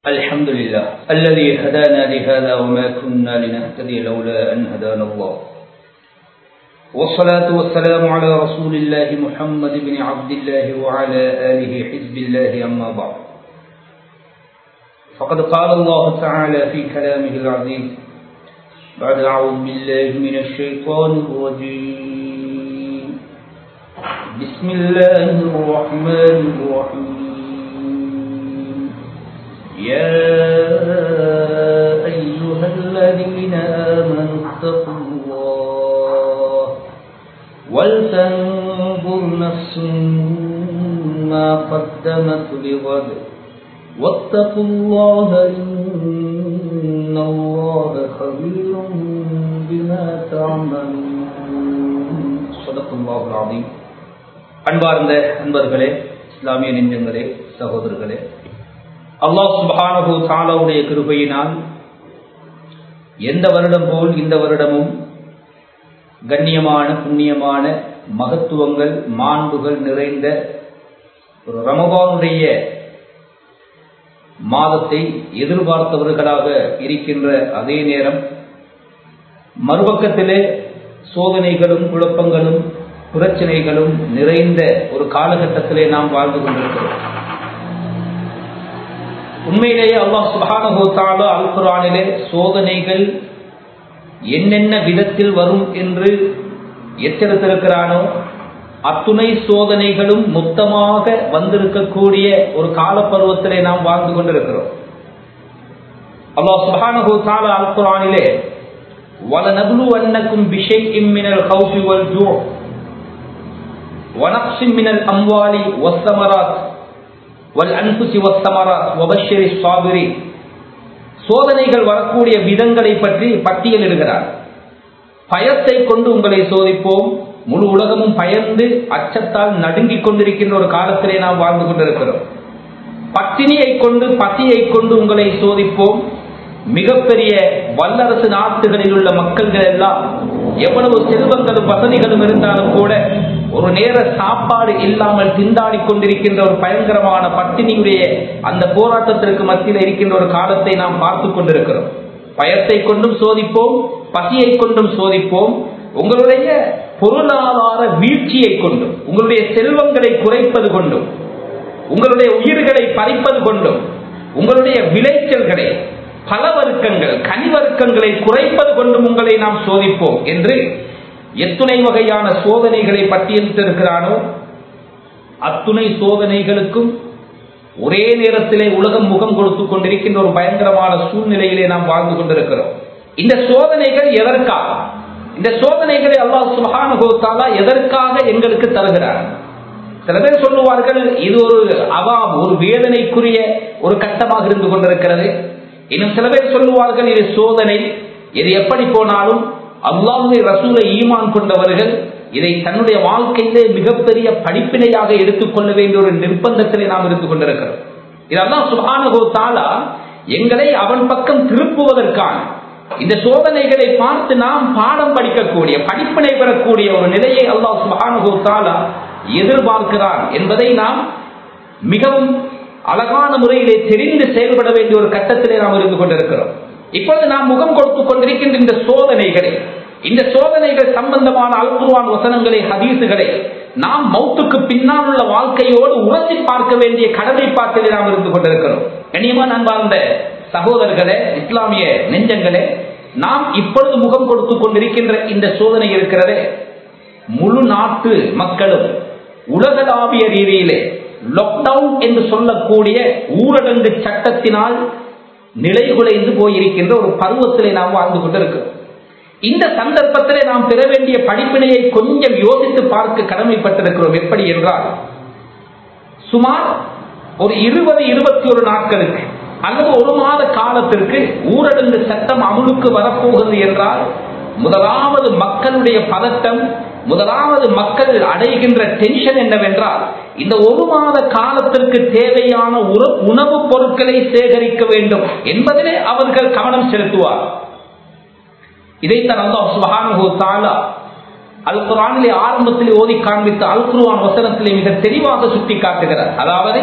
الحمد لله الذي هدانا لهذا وما كنا لنهتدي لولا أن هدانا الله والصلاة والسلام على رسول الله محمد بن عبد الله وعلى آله حزب الله أما بعد فقد قال الله تعالى في كلامه العزيز بعد أعوذ بالله من الشيطان الرجيم بسم الله الرحمن الرحيم يا أيها الذين آمنوا اتقوا الله ولتنظر نفس ما قدمت لغد واتقوا الله إن الله خبير بما تعملون صدق الله العظيم அன்பார்ந்த அன்பர்களே இஸ்லாமிய நெஞ்சங்களே சகோதரர்களே அல்லாஹ் சுபஹானஹு தாலாவுடைய கிருபையினால் எந்த வருடம் போல் இந்த வருடமும் கண்ணியமான புண்ணியமான மகத்துவங்கள் மாண்புகள் நிறைந்த ஒரு ரமபானுடைய மாதத்தை எதிர்பார்த்தவர்களாக இருக்கின்ற அதே நேரம் மறுபக்கத்திலே சோதனைகளும் குழப்பங்களும் பிரச்சனைகளும் நிறைந்த ஒரு காலகட்டத்திலே நாம் வாழ்ந்து கொண்டிருக்கிறோம் உண்மையிலேயே அல்லாஹ் சுபானகோத்தாலோ அல் குரானிலே சோதனைகள் என்னென்ன விதத்தில் வரும் என்று எச்சரித்திருக்கிறானோ அத்துணை சோதனைகளும் மொத்தமாக வந்திருக்கக்கூடிய ஒரு காலப்பருவத்திலே நாம் வாழ்ந்து கொண்டிருக்கிறோம் அல்லாஹ் சுபானகோ தாலா அல் குரானிலே وَلَنَبْلُوَنَّكُمْ بِشَيْءٍ مِّنَ الْخَوْفِ وَالْجُوعِ ونقص من الأموال والثمرات والأنفس والثمرات وبشر الصابرين சோதனைகள் வரக்கூடிய விதங்களை பற்றி பட்டியலிடுகிறார் பயத்தை கொண்டு உங்களை சோதிப்போம் முழு உலகமும் பயந்து அச்சத்தால் நடுங்கிக் கொண்டிருக்கின்ற ஒரு காலத்திலே நாம் வாழ்ந்து கொண்டிருக்கிறோம் பட்டினியை கொண்டு பசியை கொண்டு உங்களை சோதிப்போம் மிகப்பெரிய வல்லரசு நாட்டுகளில் உள்ள மக்கள்கள் எல்லாம் எவ்வளவு செல்வங்களும் வசதிகளும் இருந்தாலும் கூட ஒரு நேர சாப்பாடு இல்லாமல் திண்டாடி கொண்டிருக்கின்ற ஒரு பயங்கரமான பட்டினியுடைய அந்த போராட்டத்திற்கு மத்தியில் இருக்கின்ற ஒரு காலத்தை நாம் பார்த்து கொண்டிருக்கிறோம் பயத்தை கொண்டும் சோதிப்போம் பசியை கொண்டும் சோதிப்போம் உங்களுடைய பொருளாதார வீழ்ச்சியை கொண்டும் உங்களுடைய செல்வங்களை குறைப்பது கொண்டும் உங்களுடைய உயிர்களை பறிப்பது கொண்டும் உங்களுடைய விளைச்சல்களை பல வர்க்கங்கள் கனிவர்க்கங்களை குறைப்பது கொண்டும் உங்களை நாம் சோதிப்போம் என்று எத்துணை வகையான சோதனைகளை பட்டியலிட்டிருக்கிறானோ அத்துணை சோதனைகளுக்கும் ஒரே நேரத்திலே உலகம் முகம் கொடுத்து கொண்டிருக்கின்ற ஒரு பயங்கரமான சூழ்நிலையிலே நாம் வாழ்ந்து கொண்டிருக்கிறோம் இந்த சோதனைகள் எதற்காக இந்த சோதனைகளை அல்லாஹ் சுபகானுகோத்தாலா எதற்காக எங்களுக்கு தருகிறார் சில பேர் சொல்லுவார்கள் இது ஒரு அவாம் ஒரு வேதனைக்குரிய ஒரு கட்டமாக இருந்து கொண்டிருக்கிறது இன்னும் சில பேர் சொல்லுவார்கள் இது சோதனை இது எப்படி போனாலும் அல்லாஹுடைய ரசூலை ஈமான் கொண்டவர்கள் இதை தன்னுடைய வாழ்க்கையிலே மிகப்பெரிய படிப்பினையாக எடுத்துக்கொள்ள வேண்டிய ஒரு நிர்பந்தத்திலே நாம் இருந்து கொண்டிருக்கிறோம் இதெல்லாம் சுபானகோ தாலா எங்களை அவன் பக்கம் திருப்புவதற்கான இந்த சோதனைகளை பார்த்து நாம் பாடம் படிக்கக்கூடிய படிப்பினை பெறக்கூடிய ஒரு நிலையை அல்லாஹ் சுபானகோ தாலா எதிர்பார்க்கிறான் என்பதை நாம் மிகவும் அழகான முறையிலே தெரிந்து செயல்பட வேண்டிய ஒரு கட்டத்திலே நாம் இருந்து கொண்டிருக்கிறோம் இப்பொழுது நாம் முகம் கொடுத்து கொண்டிருக்கின்ற இந்த சோதனைகளை இந்த சோதனைகள் சம்பந்தமான அல்குருவான் வசனங்களை ஹதீசுகளை நாம் மௌத்துக்கு பின்னால் உள்ள வாழ்க்கையோடு உரசி பார்க்க வேண்டிய கடமைப்பாட்டிலே நாம் இருந்து கொண்டிருக்கிறோம் கனியமா நான் வாழ்ந்த சகோதரர்களே இஸ்லாமிய நெஞ்சங்களே நாம் இப்பொழுது முகம் கொடுத்து கொண்டிருக்கின்ற இந்த சோதனை இருக்கிறதே முழு நாட்டு மக்களும் உலகளாவிய ரீதியிலே லாக்டவுன் என்று சொல்லக்கூடிய ஊரடங்கு சட்டத்தினால் நிலைகுலைந்து போயிருக்கின்ற ஒரு பருவத்திலே நாம் வாழ்ந்து கொண்டிருக்கிறோம் இந்த சந்தர்ப்பத்திலே நாம் பெற வேண்டிய படிப்பினையை கொஞ்சம் யோசித்து பார்க்க கடமைப்பட்டிருக்கிறோம் எப்படி என்றால் சுமார் ஒரு இருபது இருபத்தி ஒரு நாட்களுக்கு அல்லது ஒரு மாத காலத்திற்கு ஊரடங்கு சட்டம் அமுலுக்கு வரப்போகிறது என்றால் முதலாவது மக்களுடைய பதட்டம் முதலாவது மக்கள் அடைகின்ற டென்ஷன் என்னவென்றால் இந்த ஒரு மாத காலத்திற்கு தேவையான உணவுப் பொருட்களை சேகரிக்க வேண்டும் என்பதிலே அவர்கள் கவனம் செலுத்துவார் இதைத்தான் அல்லாஹ் சுபஹானஹு தஆலா அல் குரானிலே ஆரம்பத்திலே ஓதி காண்பித்த அல் குர்ஆன் வசனத்திலே மிக தெளிவாக சுட்டி காட்டுகிறார் அதாவது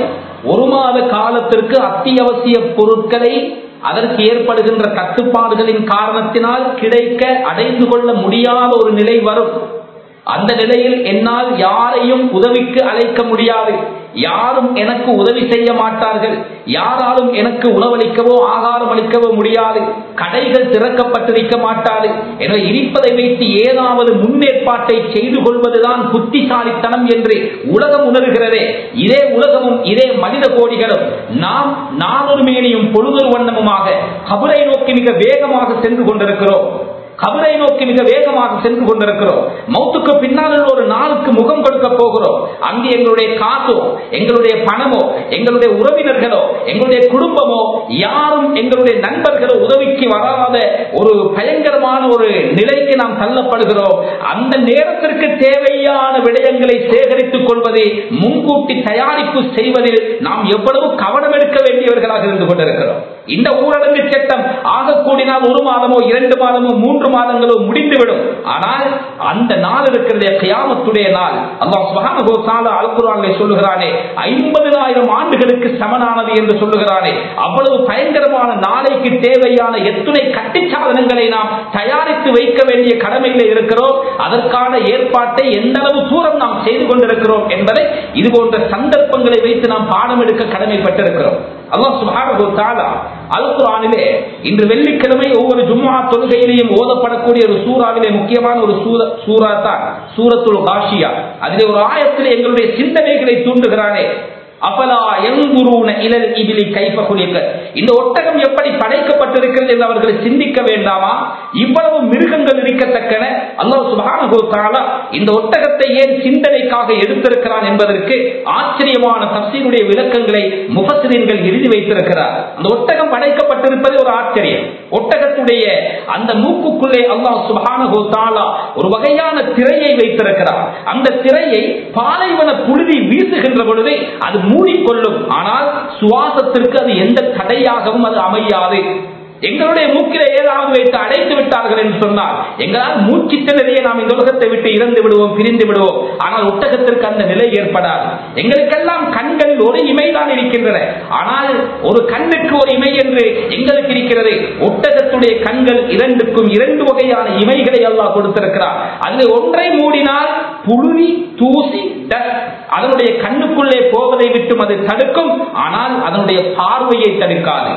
ஒரு மாத காலத்திற்கு அத்தியாவசிய பொருட்களை அதற்கு ஏற்படுகின்ற கட்டுப்பாடுகளின் காரணத்தினால் கிடைக்க அடைந்து கொள்ள முடியாத ஒரு நிலை வரும் அந்த நிலையில் என்னால் யாரையும் உதவிக்கு அழைக்க முடியாது யாரும் எனக்கு உதவி செய்ய மாட்டார்கள் யாராலும் எனக்கு உணவளிக்கவோ ஆகாரம் அளிக்கவோ முடியாது கடைகள் திறக்கப்பட்டிருக்க மாட்டாது எனவே இருப்பதை வைத்து ஏதாவது முன்னேற்பாட்டை செய்து கொள்வதுதான் புத்திசாலித்தனம் என்று உலகம் உணர்கிறதே இதே உலகமும் இதே மனித கோடிகளும் நாம் நானொரு மேனியும் பொழுதொரு வண்ணமுமாக கபரை நோக்கி மிக வேகமாக சென்று கொண்டிருக்கிறோம் கபரை நோக்கி மிக வேகமாக சென்று கொண்டிருக்கிறோம் மௌத்துக்கு பின்னால் ஒரு நாளுக்கு முகம் கொடுக்க போகிறோம் அங்கே எங்களுடைய காசோ எங்களுடைய பணமோ எங்களுடைய உறவினர்களோ எங்களுடைய குடும்பமோ யாரும் எங்களுடைய நண்பர்களோ உதவிக்கு வராத ஒரு பயங்கரமான ஒரு நிலைக்கு நாம் தள்ளப்படுகிறோம் அந்த நேரத்திற்கு தேவையான விடயங்களை சேகரித்துக் கொள்வதை முன்கூட்டி தயாரிப்பு செய்வதில் நாம் எவ்வளவு கவனம் எடுக்க வேண்டியவர்களாக இருந்து கொண்டிருக்கிறோம் இந்த ஊரடங்கு சட்டம் ஆக கூடினால் ஒரு மாதமோ இரண்டு மாதமோ மூன்று மாதங்களோ முடிந்துவிடும் ஆனால் அந்த நாள் இருக்கிறதே கியாமத்துடைய நாள் அல்லாஹ் சுபஹானஹு வ தஆலா அல் குர்ஆனிலே சொல்லுகிறானே 50000 ஆண்டுகளுக்கு சமனானது என்று சொல்லுகிறானே அவ்வளவு பயங்கரமான நாளைக்கு தேவையான எத்துணை கட்டி சாதனங்களை நாம் தயாரித்து வைக்க வேண்டிய கடமையிலே இருக்கிறோம் அதற்கான ஏற்பாட்டை எந்த அளவு தூரம் நாம் செய்து கொண்டிருக்கிறோம் என்பதை இது போன்ற சந்தர்ப்பங்களை வைத்து நாம் பாடம் எடுக்க கடமைப்பட்டிருக்கிறோம் அல்லாஹ் சுப்ஹானஹு தஆலா அல் குர்ஆனிலே இன்று வெள்ளிக்கிழமை ஒவ்வொரு ஜும்ஆ தொழுகையிலேயும் ஓதப்படக்கூடிய ஒரு சூறாவிலே முக்கியமான ஒரு சூர சூரா தான் சூரத்துல் காஷியா அதிலே ஒரு ஆயத்திலே எங்களுடைய சிந்தனைகளை தூண்டுகிறானே அபலா எங்குருன இலல் இபிலி கைப்ப குலிக்க இந்த ஒட்டகம் எப்படி படைக்கப்பட்டிருக்கிறது என்று அவர்களை சிந்திக்க வேண்டாமா இவ்வளவு மிருகங்கள் இருக்கத்தக்கன அல்லாஹ் சுப்ஹானஹு தஆலா இந்த ஒட்டகத்தை ஏன் சிந்தனைக்காக எடுத்திருக்கிறான் என்பதற்கு ஆச்சரியமான தப்சீருடைய விளக்கங்களை முஃபஸ்ஸிரீன்கள் எழுதி வைத்திருக்கிறார் அந்த ஒட்டகம் படைக்கப்பட்டிருப்பது ஒரு ஆச்சரியம் ஒட்டகத்துடைய அந்த மூக்குக்குள்ளே அல்லாஹ் சுப்ஹானஹு தஆலா ஒரு வகையான திரையை வைத்திருக்கிறார் அந்த திரையை பாலைவன புழுதி வீசுகின்ற பொழுது அது மூடிக்கொள்ளும் ஆனால் சுவாசத்திற்கு அது எந்த தடையாகவும் அது அமையாது எங்களுடைய மூக்கிலே ஏதாவது வைத்து அடைத்து விட்டார்கள் என்று சொன்னால் எங்களால் மூச்சு திணறிய நாம் இந்த உலகத்தை விட்டு இறந்து விடுவோம் பிரிந்து விடுவோம் ஆனால் ஒட்டகத்திற்கு அந்த நிலை ஏற்படாது எங்களுக்கெல்லாம் கண்களில் ஒரு இமைதான் இருக்கின்றன ஆனால் ஒரு கண்ணுக்கு ஒரு இமை என்று எங்களுக்கு இருக்கிறது ஒட்டகத்துடைய கண்கள் இரண்டுக்கும் இரண்டு வகையான இமைகளை அல்லாஹ் கொடுத்திருக்கிறார் அதில் ஒன்றை மூடினால் புழுதி தூசி dust அதனுடைய கண்ணுக்குள்ளே போவதை விட்டும் அது தடுக்கும் ஆனால் அதனுடைய பார்வையை தடுக்காது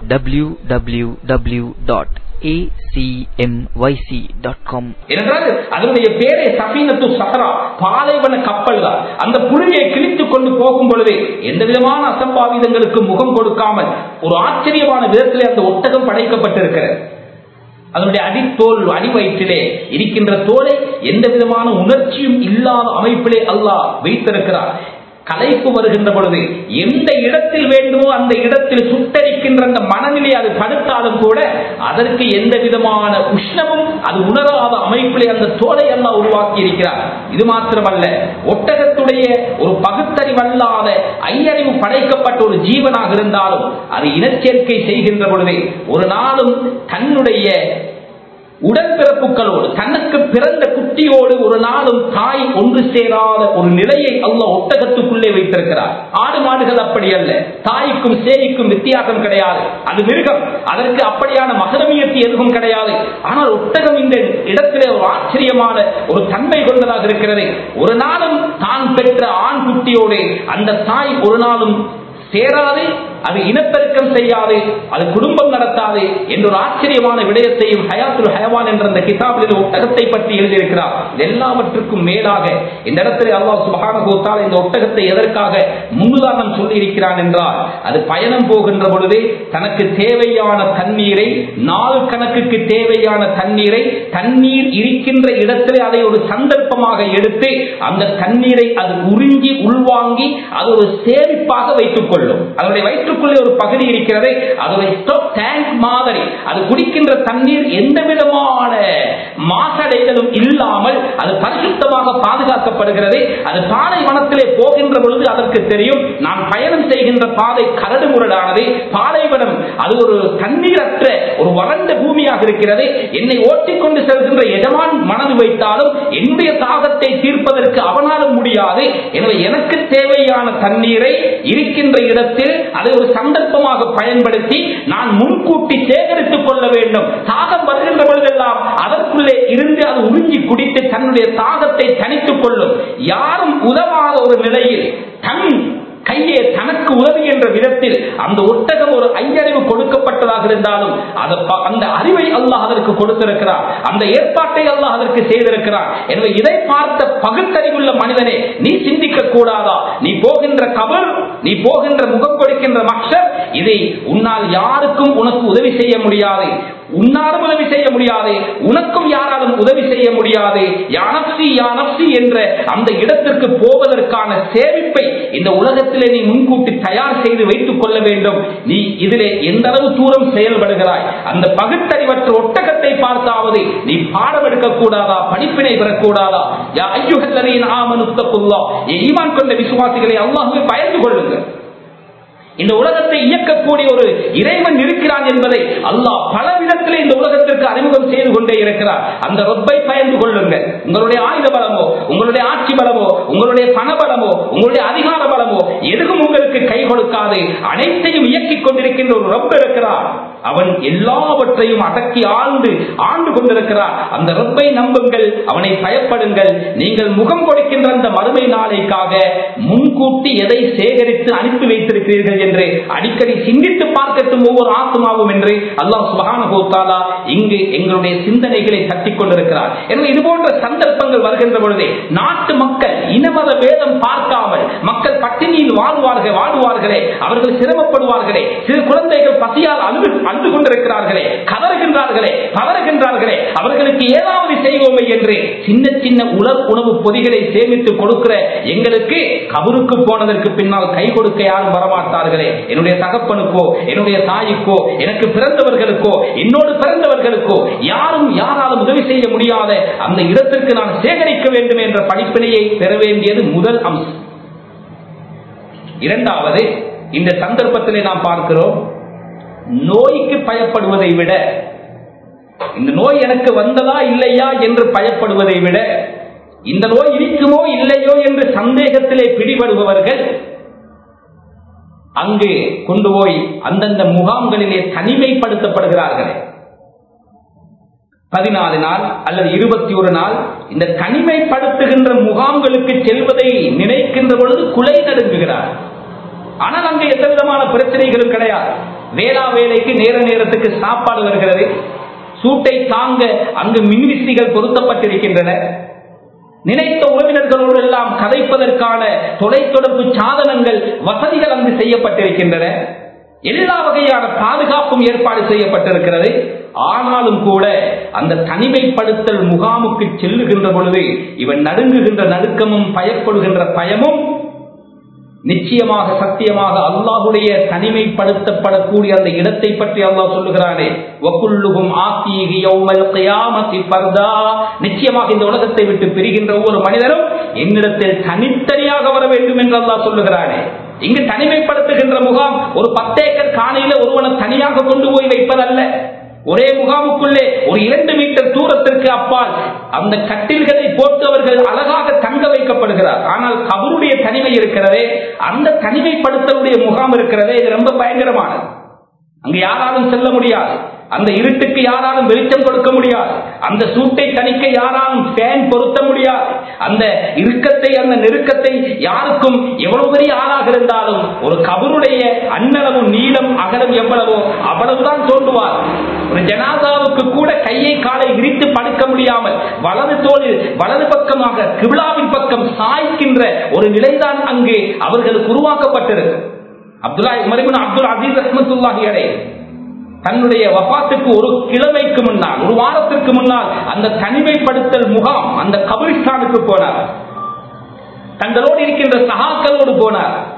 www.acmyc.com ஏனென்றால் அதனுடைய பேரை சபீனத்து சஹரா பாலைவன கப்பல் தான் அந்த புழுதியை கிழித்துக் கொண்டு போகும் பொழுது எந்த விதமான அசம்பாவிதங்களுக்கு முகம் கொடுக்காமல் ஒரு ஆச்சரியமான விதத்திலே அந்த ஒட்டகம் படைக்கப்பட்டிருக்கிறது அதனுடைய அடித்தோல் அடி வயிற்றிலே இருக்கின்ற தோலை எந்த விதமான உணர்ச்சியும் இல்லாத அமைப்பிலே அல்லாஹ் வைத்திருக்கிறார் கலைப்பு வருகின்ற பொழுது எந்த இடத்தில் வேண்டுமோ அந்த இடத்தில் சுட்டரிக்கின்ற அந்த மனநிலை அது தடுத்தாலும் கூட அதற்கு எந்த விதமான உஷ்ணமும் அது உணராத அமைப்பிலே அந்த தோலை எல்லாம் உருவாக்கி இருக்கிறார் இது மாத்திரமல்ல ஒட்டகத்துடைய ஒரு பகுத்தறிவல்லாத ஐயறிவு படைக்கப்பட்ட ஒரு ஜீவனாக இருந்தாலும் அது இனச்சேர்க்கை செய்கின்ற பொழுது ஒரு நாளும் தன்னுடைய உடன்பிறப்புகளோடு தனக்கு பிறந்த குட்டியோடு ஒரு நாளும் தாய் ஒன்று சேராத ஒரு நிலையை அல்ல ஒட்டகத்துக்குள்ளே வைத்திருக்கிறார் ஆடு மாடுகள் அப்படி அல்ல தாய்க்கும் சேய்க்கும் வித்தியாசம் கிடையாது அது மிருகம் அதற்கு அப்படியான மகரமியத்து எதுவும் கிடையாது ஆனால் ஒட்டகம் இந்த இடத்திலே ஒரு ஆச்சரியமான ஒரு தன்மை கொண்டதாக இருக்கிறது ஒரு நாளும் தான் பெற்ற ஆண் குட்டியோடு அந்த தாய் ஒரு நாளும் சேராது அது இனப்பெருக்கம் செய்யாது அது குடும்பம் நடத்தாது என்ற ஒரு ஆச்சரியமான விடயத்தையும் ஹயாத்துல் ஹயவான் என்ற அந்த கிதாபில் ஒட்டகத்தை பற்றி எழுதியிருக்கிறார் இது எல்லாவற்றுக்கும் மேலாக இந்த இடத்துல அல்லாஹ் சுபகான இந்த ஒட்டகத்தை எதற்காக முன்னுதாரணம் சொல்லி இருக்கிறான் என்றால் அது பயணம் போகின்ற பொழுது தனக்கு தேவையான தண்ணீரை நாள் கணக்குக்கு தேவையான தண்ணீரை தண்ணீர் இருக்கின்ற இடத்திலே அதை ஒரு சந்தர்ப்பமாக எடுத்து அந்த தண்ணீரை அது உறிஞ்சி உள்வாங்கி அது ஒரு சேமிப்பாக வைத்துக் கொள்ளும் அதனுடைய வயிற்று வயிற்றுக்குள்ளே ஒரு பகுதி இருக்கிறது அது ஒரு ஸ்டோக் டேங்க் மாதிரி அது குடிக்கின்ற தண்ணீர் எந்த விதமான மாசடைதலும் இல்லாமல் அது பரிசுத்தமாக பாதுகாக்கப்படுகிறது அது பாலை வனத்திலே போகின்ற பொழுது அதற்கு தெரியும் நான் பயணம் செய்கின்ற பாதை கரடு முரடானது பாலைவனம் அது ஒரு தண்ணீரற்ற ஒரு வறண்ட பூமியாக இருக்கிறது என்னை ஓட்டிக்கொண்டு செல்கின்ற எஜமான் மனது வைத்தாலும் என்னுடைய தாகத்தை தீர்ப்பதற்கு அவனாலும் முடியாது எனவே எனக்கு தேவையான தண்ணீரை இருக்கின்ற இடத்தில் அதை ஒரு சந்தர்ப்பமாக பயன்படுத்தி நான் முன்கூட்டி சேகரித்துக் கொள்ள வேண்டும் தாகம் வருகின்ற பொழுதெல்லாம் அதற்குள்ளே இருந்து அது உறிஞ்சி குடித்து தன்னுடைய தாகத்தை தனித்துக் கொள்ளும் யாரும் உதவாத ஒரு நிலையில் தன் கையே தனக்கு உதவி என்ற விதத்தில் அந்த ஒட்டகம் ஒரு ஐயறிவு கொடுக்கப்பட்டதாக இருந்தாலும் அது ப- அந்த அறிவை அல்லாஹ் அதற்கு கொடுத்திருக்கிறார் அந்த ஏற்பாட்டை அல்லாஹ் அதற்கு செய்திருக்கிறார் எனவே இதை பார்த்த பகுத்தறிவுள்ள மனிதனே நீ சிந்திக்க கூடாதா நீ போகின்ற கபர் நீ போகின்ற முகம் கொடுக்கின்ற மக்சர் இதை உன்னால் யாருக்கும் உனக்கு உதவி செய்ய முடியாது உன்னாலும் உதவி செய்ய முடியாது உனக்கும் யாராலும் உதவி செய்ய முடியாது யானப்சி யானப்சி என்ற அந்த இடத்திற்கு போவதற்கான சேமிப்பை இந்த உலகத்திலே நீ முன்கூட்டி தயார் செய்து வைத்துக் கொள்ள வேண்டும் நீ இதிலே எந்த அளவு தூரம் செயல்படுகிறாய் அந்த பகுத்தறிவற்ற ஒட்டகத்தை பார்த்தாவது நீ பாடம் எடுக்க கூடாதா படிப்பினை பெறக்கூடாதா யா ஐயுகல்லரீன் ஆமனுத்தகுல்லா ஈமான் கொண்ட விசுவாசிகளை அல்லாஹ்வை பயந்து கொள்ளுங்கள் இந்த உலகத்தை இயக்கக்கூடிய ஒரு இறைவன் இருக்கிறான் என்பதை அல்லாஹ் பல விதத்திலே இந்த உலகத்திற்கு அறிமுகம் செய்து கொண்டே இருக்கிறார் அந்த ரொப்பை பயந்து கொள்ளுங்கள் உங்களுடைய ஆயுத பலமோ உங்களுடைய ஆட்சி பலமோ உங்களுடைய பண பலமோ உங்களுடைய அதிகார பலமோ எதுவும் உங்களுக்கு கை கொடுக்காது அனைத்தையும் இயக்கிக் கொண்டிருக்கின்ற ஒரு ரொப்ப இருக்கிறார் அவன் எல்லாவற்றையும் அடக்கி ஆண்டு ஆண்டு கொண்டிருக்கிறார் அந்த ரொப்பை நம்புங்கள் அவனை பயப்படுங்கள் நீங்கள் முகம் கொடுக்கின்ற அந்த மறுமை நாளைக்காக முன்கூட்டி எதை சேகரித்து அனுப்பி வைத்திருக்கிறீர்கள் என்று அடிக்கடி சிந்தித்து பார்க்கட்டும் ஒவ்வொரு ஆத்மாவும் என்று அல்லாஹ் சுபஹானஹு தஆலா இங்கு எங்களுடைய சிந்தனைகளை தட்டிக் கொண்டிருக்கிறார் எனவே இது போன்ற சந்தர்ப்பங்கள் வருகின்ற பொழுதே நாட்டு மக்கள் இனமத வேதம் பார்க்காமல் மக்கள் பட்டினியில் வாழ்வார்கள் வாழ்வார்களே அவர்கள் சிரமப்படுவார்களே சிறு குழந்தைகள் பசியால் அழுது அழுது கொண்டிருக்கிறார்களே கதறுகின்றார்களே பதறுகின்றார்களே அவர்களுக்கு ஏதாவது செய்வோமே என்று சின்ன சின்ன உலர் உணவு பொதிகளை சேமித்து கொடுக்கிற எங்களுக்கு கபருக்கு போனதற்கு பின்னால் கை கொடுக்க யாரும் வரமாட்டார்களே என்னுடைய தகப்பனுக்கோ என்னுடைய தாய்க்கோ எனக்கு பிறந்தவர்களுக்கோ என்னோடு பிறந்தவர்களுக்கோ யாரும் யாராலும் உதவி செய்ய முடியாத அந்த இடத்திற்கு நான் சேகரிக்க வேண்டும் என்ற படிப்பினையை பெற வேண்டியது முதல் அம்சம் இரண்டாவது இந்த சந்தர்ப்பத்திலே நாம் பார்க்கிறோம் நோய்க்கு பயப்படுவதை விட இந்த நோய் எனக்கு வந்ததா இல்லையா என்று பயப்படுவதை விட இந்த நோய் இருக்குமோ இல்லையோ என்று சந்தேகத்திலே பிடிபடுபவர்கள் அங்கு கொண்டு போய் அந்தந்த முகாம்களிலே தனிமைப்படுத்தப்படுகிறார்கள் பதினாலு நாள் அல்லது இருபத்தி ஒரு நாள் இந்த தனிமைப்படுத்துகின்ற முகாம்களுக்கு செல்வதை நினைக்கின்ற பொழுது குலை நடுங்குகிறார் ஆனால் அங்கு எந்த விதமான பிரச்சனைகளும் கிடையாது வேளா வேலைக்கு நேர நேரத்துக்கு சாப்பாடு வருகிறது சூட்டை தாங்க அங்கு மின்விசிறிகள் பொருத்தப்பட்டிருக்கின்றன நினைத்த உறவினர்களோடு எல்லாம் கதைப்பதற்கான தொலைத்தொடர்பு சாதனங்கள் வசதிகள் அங்கு செய்யப்பட்டிருக்கின்றன எல்லா வகையான பாதுகாப்பும் ஏற்பாடு செய்யப்பட்டிருக்கிறது ஆனாலும் கூட அந்த தனிமைப்படுத்தல் முகாமுக்கு செல்லுகின்ற பொழுது இவன் நடுங்குகின்ற நடுக்கமும் பயப்படுகின்ற பயமும் நிச்சயமாக சத்தியமாக அல்லாஹுடைய தனிமைப்படுத்தப்படக்கூடிய அந்த இடத்தை பற்றி அல்லாஹ் சொல்லுகிறானே வக்குல்லுகும் ஆத்தீகி யௌமல் கியாமத்தி ஃபர்தா நிச்சயமாக இந்த உலகத்தை விட்டு பிரிகின்ற ஒவ்வொரு மனிதரும் என்னிடத்தில் தனித்தனியாக வர வேண்டும் என்று அல்லாஹ் சொல்லுகிறானே இங்கு தனிமைப்படுத்துகின்ற முகாம் ஒரு பத்தேக்கர் காணியில ஒருவனை தனியாக கொண்டு போய் வைப்பதல்ல ஒரே முகாமுக்குள்ளே ஒரு இரண்டு மீட்டர் தூரத்திற்கு அப்பால் அந்த கட்டில்களை போட்டு அவர்கள் அழகாக தங்க வைக்கப்படுகிறார் ஆனால் கபருடைய தனிமை இருக்கிறதே அந்த தனிமைப்படுத்தலுடைய முகாம் இருக்கிறதே இது ரொம்ப பயங்கரமானது அங்கு யாராலும் செல்ல முடியாது அந்த இருட்டுக்கு யாராலும் வெளிச்சம் கொடுக்க முடியாது அந்த சூட்டை தணிக்க யாராலும் ஃபேன் பொருத்த முடியாது அந்த இறுக்கத்தை அந்த நெருக்கத்தை யாருக்கும் எவ்வளவு பெரிய ஆளாக இருந்தாலும் ஒரு கபருடைய அன்னளவு நீளம் அகலம் எவ்வளவோ அவ்வளவுதான் தோன்றுவார் ஒரு ஜனாதாவுக்கு கூட கையை காலை விரித்து படுக்க முடியாமல் வலது தோளில் வலது பக்கமாக கிபிலாவின் பக்கம் சாய்க்கின்ற ஒரு நிலைதான் அங்கு அவர்களுக்கு உருவாக்கப்பட்டிருக்கு அப்துல்லா உமரிபின் அப்துல் அசீஸ் ரஹமத்துல்லாஹி அலை தன்னுடைய வபாத்துக்கு ஒரு கிழமைக்கு முன்னால் ஒரு வாரத்திற்கு முன்னால் அந்த தனிமைப்படுத்தல் முகாம் அந்த கபிரிஸ்தானுக்கு போனார் தங்களோடு இருக்கின்ற சகாக்களோடு போனார்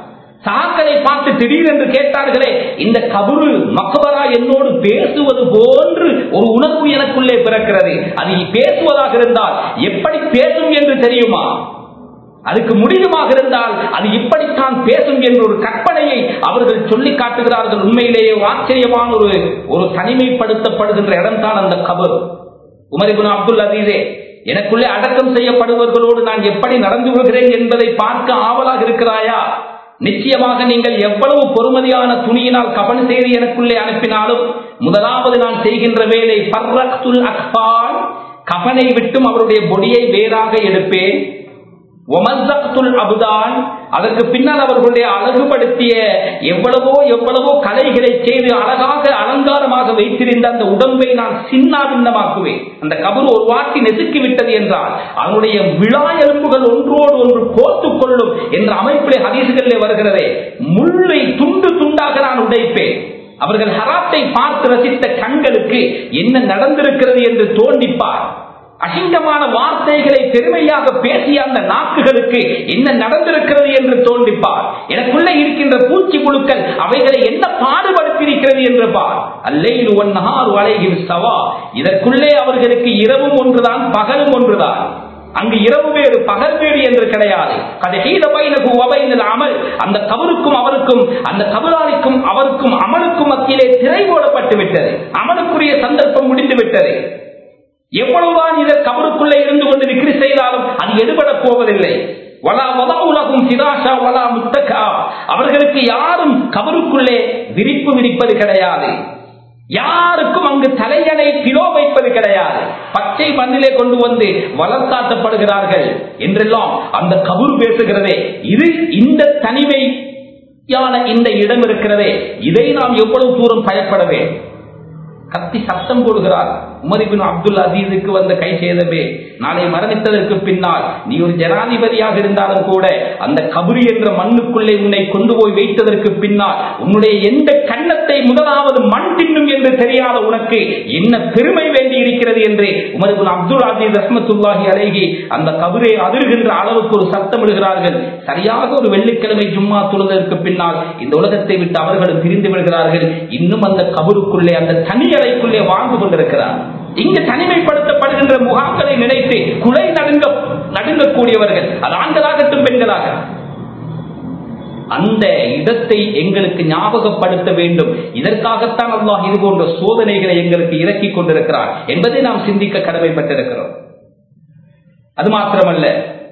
சாக்களை பார்த்து திடீரென்று கேட்டார்களே இந்த கபுரு மக்கபரா என்னோடு பேசுவது போன்று ஒரு உணர்வு எனக்குள்ளே பிறக்கிறது அது பேசுவதாக இருந்தால் எப்படி பேசும் என்று தெரியுமா அதுக்கு முடியுமாக இருந்தால் அது இப்படித்தான் பேசும் என்ற ஒரு கற்பனையை அவர்கள் சொல்லி காட்டுகிறார்கள் உண்மையிலேயே ஒரு ஆச்சரியமான ஒரு ஒரு தனிமைப்படுத்தப்படுகின்ற இடம்தான் அந்த கபர் உமரிபுன் அப்துல் அசீசே எனக்குள்ளே அடக்கம் செய்யப்படுபவர்களோடு நான் எப்படி நடந்து கொள்கிறேன் என்பதை பார்க்க ஆவலாக இருக்கிறாயா நிச்சயமாக நீங்கள் எவ்வளவு பொறுமதியான துணியினால் கபன் செய்து எனக்குள்ளே அனுப்பினாலும் முதலாவது நான் செய்கின்ற வேலை பர்ரக்துல் அக்பால் கபனை விட்டும் அவருடைய பொடியை வேறாக எடுப்பேன் ஒமசக்துல் அபுதான் அதற்கு பின்னால் அவர்களுடைய அழகுபடுத்திய எவ்வளவோ எவ்வளவோ கலைகளை செய்து அழகாக அலங்காரமாக வைத்திருந்த அந்த உடம்பை நான் சின்ன பின்னமாக்குவேன் அந்த கபர் ஒரு வாட்டி நெசுக்கி விட்டது என்றால் அதனுடைய விழா எலும்புகள் ஒன்றோடு ஒன்று கோர்த்துக் கொள்ளும் என்ற அமைப்பிலே ஹதீசுகளிலே வருகிறதே முள்ளை துண்டு துண்டாக நான் உடைப்பேன் அவர்கள் ஹராத்தை பார்த்து ரசித்த கண்களுக்கு என்ன நடந்திருக்கிறது என்று தோண்டிப்பார் அசிங்கமான வார்த்தைகளை பெருமையாக பேசிய அந்த நாக்குகளுக்கு என்ன நடந்திருக்கிறது என்று தோன்றிப்பார் எனக்குள்ளே இருக்கின்ற பூச்சி புழுக்கள் அவைகளை என்ன பாடுபடுத்தியிருக்கிறது என்று பார் அல்லையில் ஒன்னார் வளைகில் சவா இதற்குள்ளே அவர்களுக்கு இரவும் ஒன்றுதான் பகலும் ஒன்றுதான் அங்கு இரவு வேறு பகல் வேறு என்று கிடையாது அமல் அந்த கபருக்கும் அவருக்கும் அந்த கபராளிக்கும் அவருக்கும் அமலுக்கும் மத்தியிலே திரை போடப்பட்டு விட்டது அமலுக்குரிய சந்தர்ப்பம் முடிந்து விட்டது எவ்வளவுதான் இதை கபருக்குள்ளே இருந்து கொண்டு விக்ரி செய்தாலும் அது எடுபட போவதில்லை அவர்களுக்கு யாரும் கபருக்குள்ளே விரிப்பு விரிப்பது கிடையாது யாருக்கும் அங்கு தலையணை கிலோ வைப்பது கிடையாது பச்சை மண்ணிலே கொண்டு வந்து வளர்த்தாட்டப்படுகிறார்கள் என்றெல்லாம் அந்த கபுரு பேசுகிறதே இது இந்த தனிமையான இந்த இடம் இருக்கிறதே இதை நாம் எவ்வளவு தூரம் பயப்படவே கத்தி சத்தம் போடுகிறார் உமரிபின் அப்துல் அசீஸுக்கு வந்த கை சேதமே நாளை மரணித்ததற்கு பின்னால் நீ ஒரு ஜனாதிபதியாக இருந்தாலும் கூட அந்த கபரி என்ற மண்ணுக்குள்ளே உன்னை கொண்டு போய் வைத்ததற்கு பின்னால் உன்னுடைய எந்த கண்ணத்தை முதலாவது மண் தின்னும் என்று தெரியாத உனக்கு என்ன பெருமை வேண்டி இருக்கிறது என்று உமரிபின் அப்துல் அசீஸ் ரஹமத்துல்லாஹி அழகி அந்த கபரை அதிர்கின்ற அளவுக்கு ஒரு சத்தம் விடுகிறார்கள் சரியாக ஒரு வெள்ளிக்கிழமை ஜும்மா தொழுதற்கு பின்னால் இந்த உலகத்தை விட்டு அவர்களும் பிரிந்து விடுகிறார்கள் இன்னும் அந்த கபருக்குள்ளே அந்த தனி அறைக்குள்ளே வாழ்ந்து கொண்டிருக்கிறார் இங்கு தனிமைப்படுத்தப்படுகின்ற முகாம்களை நினைத்து குலை நடுங்க நடுங்கக்கூடியவர்கள் அது ஆண்களாகட்டும் பெண்களாக அந்த இடத்தை எங்களுக்கு ஞாபகப்படுத்த வேண்டும் இதற்காகத்தான் அல்லாஹ் இது போன்ற சோதனைகளை எங்களுக்கு இறக்கிக் கொண்டிருக்கிறார் என்பதை நாம் சிந்திக்க கடமைப்பட்டிருக்கிறோம் அது மாத்திரமல்ல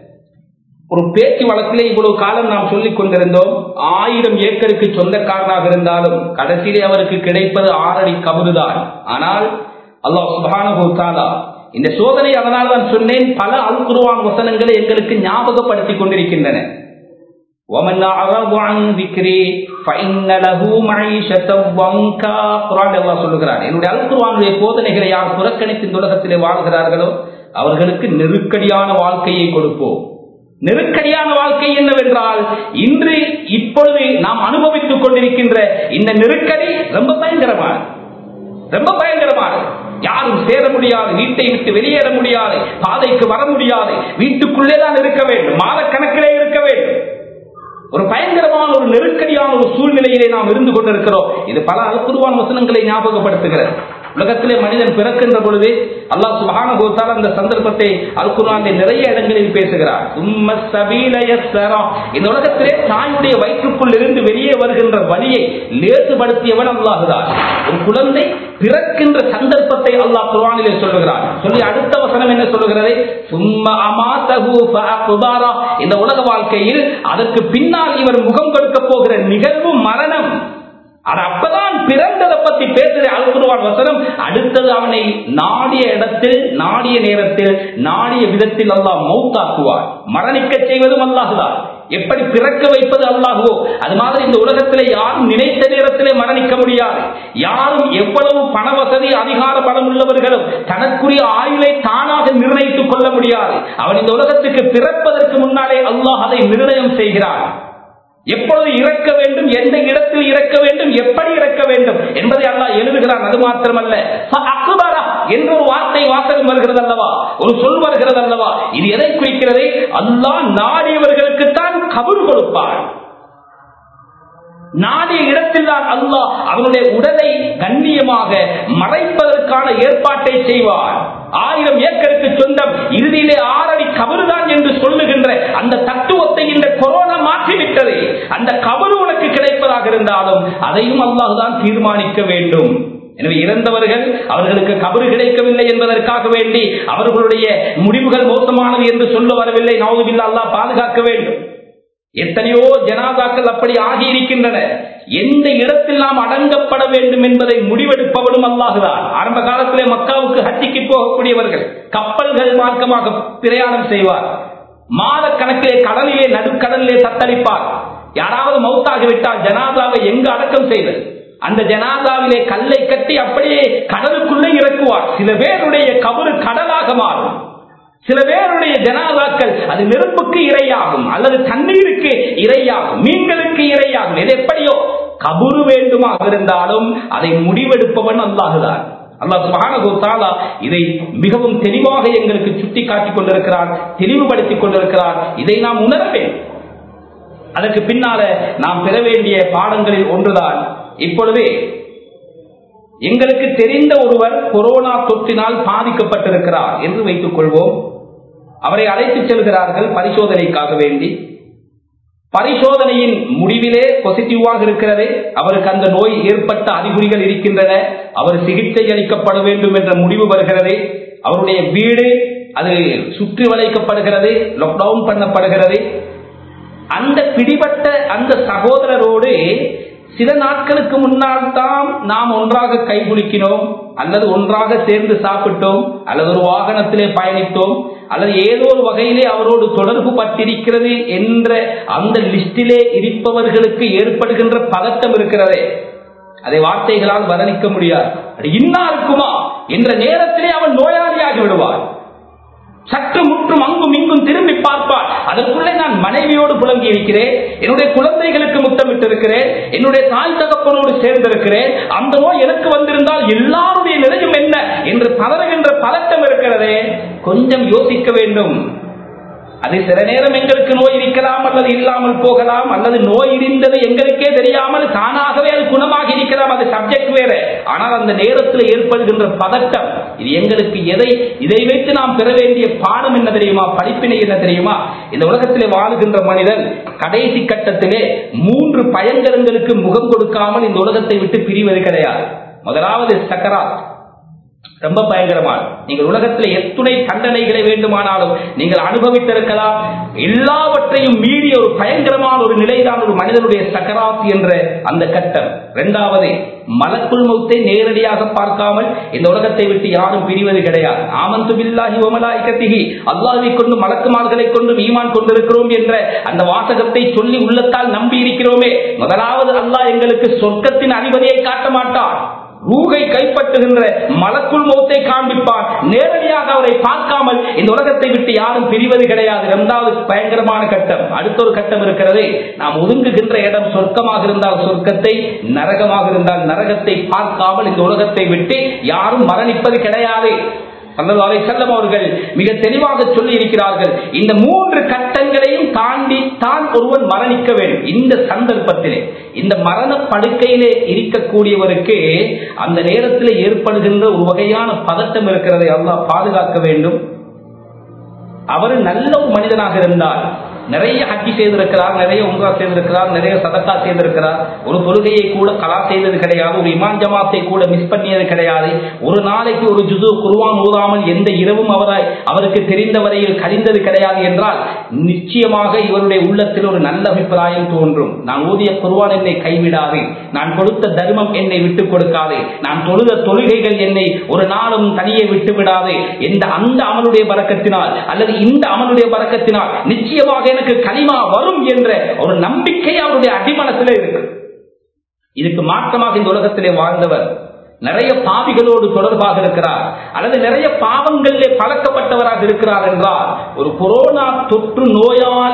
ஒரு பேச்சு வழக்கிலே இவ்வளவு காலம் நாம் சொல்லிக் கொண்டிருந்தோம் ஆயிரம் ஏக்கருக்கு சொந்தக்காரனாக இருந்தாலும் கடைசியிலே அவருக்கு கிடைப்பது ஆறடி கபருதான் ஆனால் அல்லாஹ் சுபானுத்தாலா இந்த சோதனை அதனால் தான் சொன்னேன் பல அல்குருவான் வசனங்களை எங்களுக்கு ஞாபகப்படுத்திக் கொண்டிருக்கின்றன ومن أعرض عن ذكري فإن له معيشة ضنكا குர்ஆன் அல்லாஹ் சொல்லுகிறார் என்னுடைய அல்குர்ஆனுடைய போதனைகளை யார் புறக்கணித்து இந்த உலகத்திலே வாழ்கிறார்களோ அவர்களுக்கு நெருக்கடியான வாழ்க்கையை கொடுப்போம் நெருக்கடியான வாழ்க்கை என்னவென்றால் இன்று இப்பொழுது நாம் அனுபவித்துக் கொண்டிருக்கின்ற இந்த நெருக்கடி ரொம்ப பயங்கரமான ரொம்ப பயங்கரமான யாரும் சேர முடியாது வீட்டை விட்டு வெளியேற முடியாது பாதைக்கு வர முடியாது வீட்டுக்குள்ளே தான் இருக்க வேண்டும் மாதக்கணக்கிலே இருக்க வேண்டும் ஒரு பயங்கரமான ஒரு நெருக்கடியான ஒரு சூழ்நிலையிலே நாம் இருந்து கொண்டிருக்கிறோம் இது பல அல்குருவான் வசனங்களை ஞாபகப்படுத்துகிறது உலகத்திலே மனிதன் பிறக்கின்ற பொழுது அல்லாஹ் சுபான கோத்தால் அந்த சந்தர்ப்பத்தை அல்குரான் நிறைய இடங்களில் பேசுகிறார் சும்ம சபீலயஸ்ஸரா. இந்த உலகத்திலே தாயுடைய வயிற்றுக்குள் இருந்து வெளியே வருகின்ற வழியை லேசுபடுத்தியவன் அல்லாஹுதான் ஒரு குழந்தை பிறக்கின்ற சந்தர்ப்பத்தை அல்லாஹ் குர்ஆனிலே சொல்லுகிறார் சொல்லி அடுத்த வசனம் என்ன சொல்லுகிறது சும்ம அமாதஹு ஃபஅக்பாரா. இந்த உலக வாழ்க்கையில் அதற்கு பின்னால் இவர் முகம் கொடுக்க போகிற நிகழ்வு மரணம் அது அப்பதான் பிறந்ததை பத்தி பேசுற அல்குருவான் வசனம் அடுத்தது அவனை நாடிய இடத்தில் நாடிய நேரத்தில் நாடிய விதத்தில் அல்லாஹ் மௌத்தாக்குவார் மரணிக்க செய்வதும் அல்லாஹுதான் எப்படி பிறக்க வைப்பது அல்லாஹுவோ அது மாதிரி இந்த உலகத்திலே யாரும் நினைத்த நேரத்திலே மரணிக்க முடியாது யாரும் எவ்வளவு பண வசதி அதிகார பலம் உள்ளவர்களும் தனக்குரிய ஆயுளை தானாக நிர்ணயித்துக் கொள்ள முடியாது அவன் இந்த உலகத்துக்கு பிறப்பதற்கு முன்னாலே அல்லாஹ் அதை நிர்ணயம் செய்கிறான் எப்பொழுது இறக்க வேண்டும் எந்த இடத்தில் இறக்க வேண்டும் எப்படி இறக்க வேண்டும் என்பதை அல்லாஹ் எழுதுகிறான் அது மாத்திரமல்ல அக்பரா என்ற ஒரு வார்த்தை வாசகம் வருகிறது அல்லவா ஒரு சொல் வருகிறது அல்லவா இது எதை குறிக்கிறது அல்லாஹ் நாடியவர்களுக்கு தான் கபர் கொடுப்பார் நாடிய இடத்தில் தான் அல்லாஹ் அவனுடைய உடலை கண்ணியமாக மறைப்பதற்கான ஏற்பாட்டை செய்வார் ஆயிரம் ஏக்கருக்கு சொந்தம் இறுதியிலே ஆறடி கபறுதான் என்று சொல்லுகின்ற அந்த தத்துவத்தை இந்த கொரோனா மாற்றிவிட்டது அந்த கபறு உனக்கு கிடைப்பதாக இருந்தாலும் அதையும் அல்லாஹுதான் தீர்மானிக்க வேண்டும் எனவே இறந்தவர்கள் அவர்களுக்கு கபறு கிடைக்கவில்லை என்பதற்காக வேண்டி அவர்களுடைய முடிவுகள் மோசமானது என்று சொல்ல வரவில்லை நவதுபில்லா அல்லாஹ் பாதுகாக்க வேண்டும் எத்தனையோ ஜனாதாக்கள் அப்படி ஆகி இருக்கின்றன எந்த இடத்தில் நாம் அடங்கப்பட வேண்டும் என்பதை முடிவெடுப்பவனும் அல்லாஹுதான் ஆரம்ப காலத்திலே மக்காவுக்கு ஹஜ்ஜிக்கு போகக்கூடியவர்கள் கப்பல்கள் மார்க்கமாக பிரயாணம் செய்வார் மாத கணக்கிலே கடலிலே நடுக்கடலிலே தத்தளிப்பார் யாராவது மௌத்தாகிவிட்டால் ஜனாதாவை எங்கு அடக்கம் செய்வது அந்த ஜனாதாவிலே கல்லை கட்டி அப்படியே கடலுக்குள்ளே இறக்குவார் சில பேருடைய கபறு கடலாக மாறும் சில பேருடைய ஜனாதாக்கள் அது நெருப்புக்கு இரையாகும் அல்லது தண்ணீருக்கு இரையாகும் மீன்களுக்கு இரையாகும் இது எப்படியோ கபுரு வேண்டுமாக இருந்தாலும் அதை முடிவெடுப்பவன் அல்லாஹுதான் அல்லாஹ் சுப்ஹானஹு வ தஆலா இதை மிகவும் தெளிவாக எங்களுக்கு சுட்டி காட்டிக் கொண்டிருக்கிறார் தெளிவுபடுத்திக் கொண்டிருக்கிறார் இதை நாம் உணர வேண்டும் அதற்கு பின்னால நாம் பெற வேண்டிய பாடங்களில் ஒன்றுதான் இப்பொழுது எங்களுக்கு தெரிந்த ஒருவர் கொரோனா தொற்றினால் பாதிக்கப்பட்டிருக்கிறார் என்று வைத்துக் கொள்வோம் அவரை அழைத்துச் செல்கிறார்கள் பரிசோதனைக்காக வேண்டி பரிசோதனையின் முடிவிலே பாசிட்டிவாக இருக்கிறது அவருக்கு அந்த நோய் ஏற்பட்ட அறிகுறிகள் இருக்கின்றன அவர் சிகிச்சை அளிக்கப்பட வேண்டும் என்ற முடிவு வருகிறது அவருடைய வீடு அது சுற்றி வளைக்கப்படுகிறது லாக்டவுன் பண்ணப்படுகிறது அந்த பிடிபட்ட அந்த சகோதரரோடு சில நாட்களுக்கு முன்னால் தான் நாம் ஒன்றாக கைகுலுக்கினோம் அல்லது ஒன்றாக சேர்ந்து சாப்பிட்டோம் அல்லது ஒரு வாகனத்திலே பயணித்தோம் அல்லது ஏதோ ஒரு வகையிலே அவரோடு தொடர்பு பட்டிருக்கிறது என்ற அந்த லிஸ்டிலே இருப்பவர்களுக்கு ஏற்படுகின்ற பதட்டம் இருக்கிறதே அதை வார்த்தைகளால் வர்ணிக்க முடியாது அது இன்னா இருக்குமா என்ற நேரத்திலே அவன் நோயாளியாகி விடுவார் சற்று முற்றும் அங்கும் இங்கும் திரும்பி பார்ப்பார் அதற்குள்ளே நான் மனைவியோடு புலங்கி இருக்கிறேன் என்னுடைய குழந்தைகளுக்கு முத்தமிட்டு இருக்கிறேன் என்னுடைய தாய் தகப்பனோடு சேர்ந்திருக்கிறேன் அந்த நோய் எனக்கு வந்திருந்தால் எல்லாருடைய நிலையும் என்ன என்று பதறுகின்ற பதட்டம் இருக்கிறதே கொஞ்சம் யோசிக்க வேண்டும் அது சில நேரம் எங்களுக்கு நோய் இருக்கலாம் அல்லது இல்லாமல் போகலாம் அல்லது நோய் இருந்தது எங்களுக்கே தெரியாமல் தானாகவே அது குணமாக இருக்கலாம் அது சப்ஜெக்ட் வேற ஆனால் அந்த நேரத்தில் ஏற்படுகின்ற பதட்டம் இது எங்களுக்கு எதை இதை வைத்து நாம் பெற வேண்டிய பாடம் என்ன தெரியுமா படிப்பினை என்ன தெரியுமா இந்த உலகத்திலே வாழுகின்ற மனிதன் கடைசி கட்டத்திலே மூன்று பயங்கரங்களுக்கு முகம் கொடுக்காமல் இந்த உலகத்தை விட்டு பிரிவது கிடையாது முதலாவது சக்கராத் ரொம்ப பயங்கரமான நீங்கள் உலகத்தில் எத்துணை தண்டனைகளை வேண்டுமானாலும் நீங்கள் அனுபவித்திருக்கலாம் எல்லாவற்றையும் மீறி ஒரு பயங்கரமான ஒரு நிலைதான் ஒரு மனிதனுடைய சக்கராத் என்ற அந்த கட்டம் இரண்டாவது மலக்குள் மௌத்தை நேரடியாக பார்க்காமல் இந்த உலகத்தை விட்டு யாரும் பிரிவது கிடையாது ஆமந்து பில்லாஹி ஒமலாய்கத்திகி அல்லாஹை கொண்டு மலக்குமார்களை கொண்டு ஈமான் கொண்டிருக்கிறோம் என்ற அந்த வாசகத்தை சொல்லி உள்ளத்தால் நம்பி இருக்கிறோமே முதலாவது அல்லாஹ் எங்களுக்கு சொர்க்கத்தின் அதிபதியை காட்ட மாட்டான் ரூகை கைப்பற்றுகின்ற மலக்குள் மௌத்தை காண்பிப்பார் நேரடியாக அவரை பார்க்காமல் இந்த உலகத்தை விட்டு யாரும் பிரிவது கிடையாது இரண்டாவது பயங்கரமான கட்டம் அடுத்த ஒரு கட்டம் இருக்கிறது நாம் ஒதுங்குகின்ற இடம் சொர்க்கமாக இருந்தால் சொர்க்கத்தை நரகமாக இருந்தால் நரகத்தை பார்க்காமல் இந்த உலகத்தை விட்டு யாரும் மரணிப்பது கிடையாது அல்லது செல்லம் அவர்கள் மிக தெளிவாக சொல்லி இருக்கிறார்கள் இந்த மூன்று கட்டங்களையும் தாண்டி தான் ஒருவன் மரணிக்க வேண்டும் இந்த சந்தர்ப்பத்திலே இந்த மரண படுக்கையிலே இருக்கக்கூடியவருக்கு அந்த நேரத்தில் ஏற்படுகின்ற ஒரு வகையான பதட்டம் இருக்கிறதை அல்லாஹ் பாதுகாக்க வேண்டும் அவர் நல்ல ஒரு மனிதனாக இருந்தால் நிறைய ஹஜ்ஜி செய்திருக்கிறார் நிறைய உங்கா செய்திருக்கிறார் நிறைய சதக்கா செய்திருக்கிறார் ஒரு தொழுகையை கூட கலா செய்தது கிடையாது ஒரு இமான் ஜமாத்தை கூட மிஸ் பண்ணியது கிடையாது ஒரு நாளைக்கு ஒரு ஜுது குருவான் ஊதாமல் எந்த இரவும் அவராய் அவருக்கு தெரிந்த வரையில் கழிந்தது கிடையாது என்றால் நிச்சயமாக இவருடைய உள்ளத்தில் ஒரு நல்ல அபிப்பிராயம் தோன்றும் நான் ஊதிய குருவான் என்னை கைவிடாது நான் கொடுத்த தர்மம் என்னை விட்டுக் கொடுக்காது நான் தொழுத தொழுகைகள் என்னை ஒரு நாளும் தனியே விட்டு விடாது எந்த அந்த அமலுடைய பறக்கத்தினால் அல்லது இந்த அமலுடைய பறக்கத்தினால் நிச்சயமாக எனக்கு களிமா வரும் என்ற ஒரு நம்பிக்கை அவருடைய அடிமனத்தில் இருக்கு இதுக்கு மாற்றமாக இந்த உலகத்திலே வாழ்ந்தவர் நிறைய பாவிகளோடு தொடர்பாக இருக்கிறார் அல்லது நிறைய பாவங்களிலே பழக்கப்பட்டவராக இருக்கிறார் என்றால் ஒரு கொரோனா தொற்று நோயாளி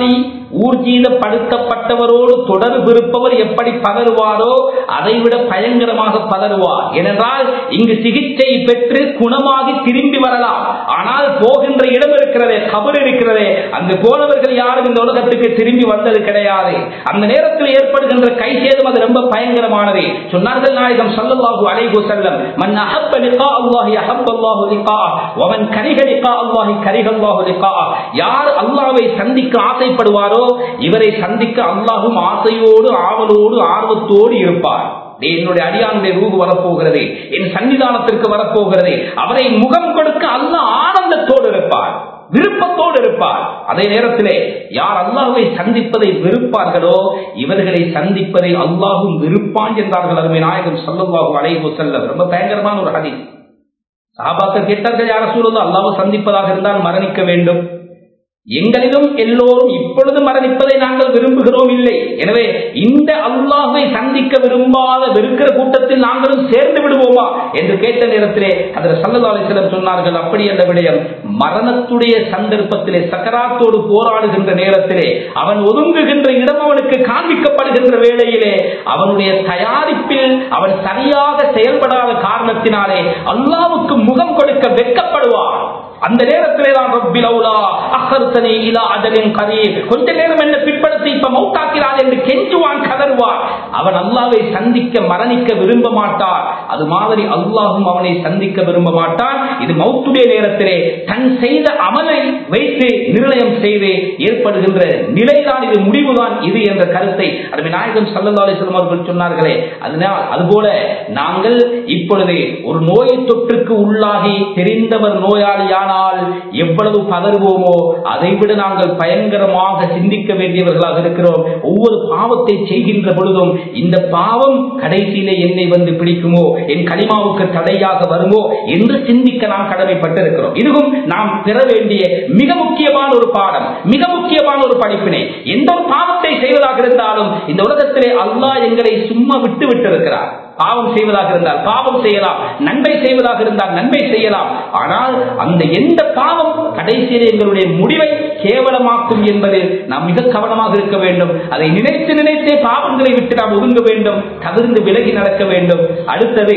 ஊர்ஜீதப்படுத்தப்பட்டவரோடு தொடர்பு இருப்பவர் எப்படி பதறுவாரோ அதைவிட பயங்கரமாக பதறுவார் ஏனென்றால் இங்கு சிகிச்சை பெற்று குணமாகி திரும்பி வரலாம் ஆனால் போகின்ற இடம் இருக்கிறதே கபர் இருக்கிறதே அங்கு போனவர்கள் யாரும் இந்த உலகத்துக்கு திரும்பி வந்தது கிடையாது அந்த நேரத்தில் ஏற்படுகின்ற கை சேதம் அது ரொம்ப பயங்கரமானது சொன்னார்கள் நாயகம் சல்லல்லாஹு அலைஹி செல்லம் மன் அஹப்ப லிகா அல்லாஹி அஹப்ப அல்லாஹு லிகா வமன் கரிஹ லிகா அல்லாஹி கரிஹ அல்லாஹு லிகா யார் அல்லாஹ்வை சந்திக்க ஆசைப்படுவாரோ இவரை சந்திக்க அல்லாஹும் ஆசையோடு ஆவலோடு ஆர்வத்தோடு இருப்பார் என்னுடைய அடியானுடைய ரூபு வரப்போகிறது என் சன்னிதானத்திற்கு வரப்போகிறது அவரை முகம் கொடுக்க அல்லாஹ் ஆனந்தத்தோடு இருப்பார் விருப்பத்தோடு இருப்பார் அதே நேரத்திலே யார் அல்லாஹுவை சந்திப்பதை வெறுப்பார்களோ இவர்களை சந்திப்பதை அல்லாஹும் விருப்பான் என்றார்கள் அருமை நாயகம் சல்லல்லாஹு அலைஹு செல்லம் ரொம்ப பயங்கரமான ஒரு ஹதீஸ் சாபாக்கள் கேட்டார்கள் யார சூழலும் அல்லாஹ் சந்திப்பதாக இருந்தால் மரணிக்க வேண்டும் எங்களிலும் எல்லோரும் இப்பொழுது மரணிப்பதை நாங்கள் விரும்புகிறோம் இல்லை எனவே இந்த அல்லாஹை சந்திக்க விரும்பாத வெறுக்கிற கூட்டத்தில் நாங்களும் சேர்ந்து விடுவோமா என்று கேட்ட நேரத்திலே அதில் சல்லதாலேசலம் சொன்னார்கள் அப்படி என்ற விடயம் மரணத்துடைய சந்தர்ப்பத்திலே சக்கராத்தோடு போராடுகின்ற நேரத்திலே அவன் ஒதுங்குகின்ற இடம் அவனுக்கு காண்பிக்கப்படுகின்ற வேளையிலே அவனுடைய தயாரிப்பில் அவன் சரியாக செயல்படாத காரணத்தினாலே அல்லாவுக்கு முகம் கொடுக்க வெட்கப்படுவான் அந்த நேரத்திலே தான் ரப்பில் அவுலா அஹர்தனி இலா அஜலின் கரீர் கொஞ்ச நேரம் என்ன பிற்படுத்தி இப்ப மௌத்தாக்கிறான் என்று கெஞ்சுவான் கதறுவான் அவன் அல்லாவை சந்திக்க மரணிக்க விரும்ப மாட்டான் அது மாதிரி அல்லாஹும் அவனை சந்திக்க விரும்ப மாட்டான் இது மௌத்துடைய நேரத்திலே தன் செய்த அமலை வைத்து நிர்ணயம் செய்து ஏற்படுகின்ற நிலைதான் இது முடிவுதான் இது என்ற கருத்தை அது நாயகம் சல்லல்லா அலிஸ்லாம் அவர்கள் சொன்னார்களே அதனால் அதுபோல நாங்கள் இப்பொழுது ஒரு நோய் தொற்றுக்கு உள்ளாகி தெரிந்தவர் நோயாளியான ஆனால் எவ்வளவு பதறுவோமோ அதைவிட நாங்கள் பயங்கரமாக சிந்திக்க வேண்டியவர்களாக இருக்கிறோம் ஒவ்வொரு பாவத்தை செய்கின்ற பொழுதும் இந்த பாவம் கடைசியிலே என்னை வந்து பிடிக்குமோ என் களிமாவுக்கு தடையாக வருமோ என்று சிந்திக்க நாம் கடமைப்பட்டிருக்கிறோம் இதுவும் நாம் பெற வேண்டிய மிக முக்கியமான ஒரு பாடம் மிக முக்கியமான ஒரு படிப்பினை எந்த ஒரு பாவத்தை செய்வதாக இருந்தாலும் இந்த உலகத்திலே அல்லாஹ் எங்களை சும்மா விட்டு விட்டிருக்கிறார் பாவம் செய்வதாக இருந்தால் பாவம் செய்யலாம் நன்மை செய்வதாக இருந்தால் நன்மை செய்யலாம் ஆனால் அந்த எந்த பாவம் கடைசியில் எங்களுடைய முடிவை கேவலமாக்கும் என்பதில் நாம் மிக கவனமாக இருக்க வேண்டும் அதை நினைத்து நினைத்தே பாவங்களை விட்டு நாம் ஒதுங்க வேண்டும் தவிர்ந்து விலகி நடக்க வேண்டும் அடுத்தது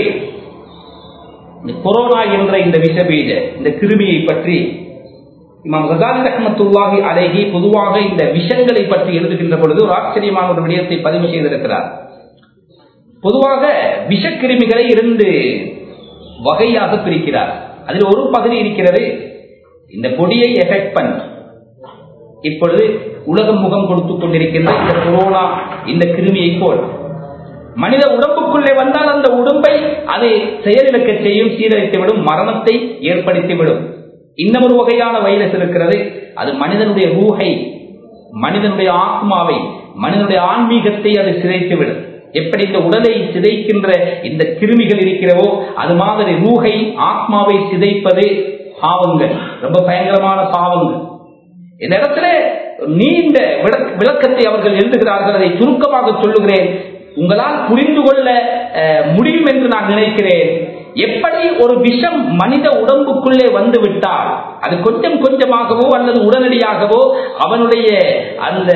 கொரோனா என்ற இந்த விஷபீஜ இந்த கிருமியை பற்றி இமாம் கசாலி ரஹமத்துல்லாஹி அலேஹி பொதுவாக இந்த விஷங்களை பற்றி எழுதுகின்ற பொழுது ஒரு ஆச்சரியமான ஒரு விடயத்தை பதிவு செய்திருக்கிறார் பொதுவாக விஷக்கிருமிகளை இரண்டு வகையாக பிரிக்கிறார் அதில் ஒரு பகுதி இருக்கிறது இந்த பொடியை எஃபெக்ட் பண்ண இப்பொழுது உலகம் முகம் கொடுத்துக் கொண்டிருக்கின்ற இந்த கொரோனா இந்த கிருமியை போல் மனித உடம்புக்குள்ளே வந்தால் அந்த உடம்பை அது செயலிழக்க செய்யும் சீரழித்துவிடும் மரணத்தை ஏற்படுத்திவிடும் இன்னொரு வகையான வைரஸ் இருக்கிறது அது மனிதனுடைய ரூஹை மனிதனுடைய ஆத்மாவை மனிதனுடைய ஆன்மீகத்தை அது சிதைத்துவிடும் எப்படி இந்த உடலை சிதைக்கின்ற இந்த கிருமிகள் இருக்கிறவோ அது மாதிரி ரூகை ஆத்மாவை சிதைப்பது பாவங்கள் ரொம்ப பயங்கரமான பாவங்கள் இந்த இடத்துல நீண்ட விளக்கத்தை அவர்கள் எழுதுகிறார்கள் அதை சுருக்கமாக சொல்லுகிறேன் உங்களால் புரிந்து கொள்ள முடியும் என்று நான் நினைக்கிறேன் எப்படி ஒரு விஷம் மனித உடம்புக்குள்ளே வந்து விட்டால் அது கொஞ்சம் கொஞ்சமாகவோ அல்லது உடனடியாகவோ அவனுடைய அந்த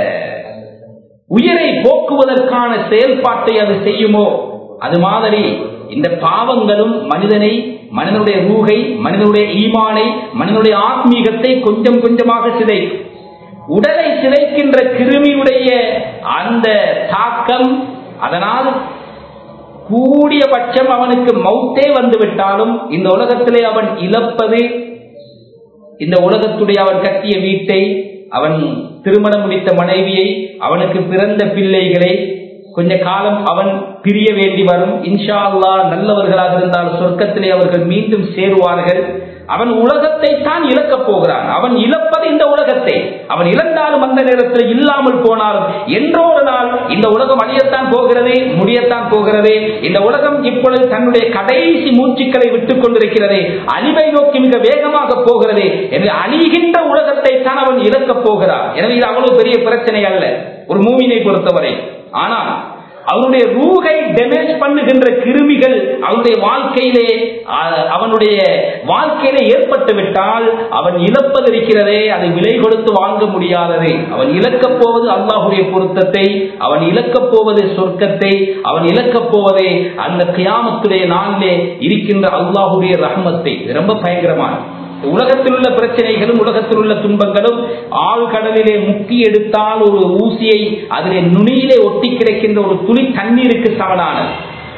உயிரை போக்குவதற்கான செயல்பாட்டை அது செய்யுமோ அது மாதிரி இந்த பாவங்களும் மனிதனை மனிதனுடைய ரூகை மனிதனுடைய ஈமானை மனிதனுடைய ஆத்மீகத்தை கொஞ்சம் கொஞ்சமாக சிதை உடலை சிதைக்கின்ற கிருமியுடைய அந்த தாக்கம் அதனால் கூடிய பட்சம் அவனுக்கு மௌத்தே வந்து விட்டாலும் இந்த உலகத்திலே அவன் இழப்பது இந்த உலகத்துடைய அவன் கட்டிய வீட்டை அவன் திருமணம் முடித்த மனைவியை அவனுக்கு பிறந்த பிள்ளைகளை கொஞ்ச காலம் அவன் பிரிய வேண்டி வரும் இன்ஷா அல்லா நல்லவர்களாக இருந்தால் சொர்க்கத்திலே அவர்கள் மீண்டும் சேருவார்கள் அவன் உலகத்தை தான் இழக்கப் போகிறான் அவன் இழப்பது இந்த உலகத்தை அவன் இழந்தாலும் அந்த நேரத்தில் இல்லாமல் போனாலும் என்றோ ஒரு நாள் இந்த உலகம் அழியத்தான் போகிறது முடியத்தான் போகிறது இந்த உலகம் இப்பொழுது தன்னுடைய கடைசி மூச்சுக்களை விட்டுக் கொண்டிருக்கிறது அழிவை நோக்கி மிக வேகமாக போகிறது எனவே அழிகின்ற உலகத்தை தான் அவன் இழக்கப் போகிறான் எனவே இது அவ்வளவு பெரிய பிரச்சனை அல்ல ஒரு மூவினை பொறுத்தவரை ஆனால் அவனுடைய ரூகை டேமேஜ் பண்ணுகின்ற கிருமிகள் அவனுடைய வாழ்க்கையிலே அஹ், அவனுடைய வாழ்க்கையிலே ஏற்பட்டு விட்டால் அவன் இழப்பது இருக்கிறதே அதை விலை கொடுத்து வாங்க முடியாதது அவன் இழக்கப் போவது அல்லாஹுடைய பொருத்தத்தை அவன் இழக்கப் போவது சொர்க்கத்தை அவன் இழக்கப் போவதே அந்த கியாமத்துடைய நாளிலே இருக்கின்ற அல்லாஹுடைய ரஹமத்தை இது ரொம்ப பயங்கரமானது உலகத்தில் உள்ள பிரச்சனைகளும் உலகத்தில் உள்ள துன்பங்களும் ஆழ்கடலிலே முக்கி எடுத்தால் ஒரு ஊசியை அதிலே நுனியிலே ஒட்டி கிடைக்கின்ற ஒரு துளி தண்ணீருக்கு சமனானது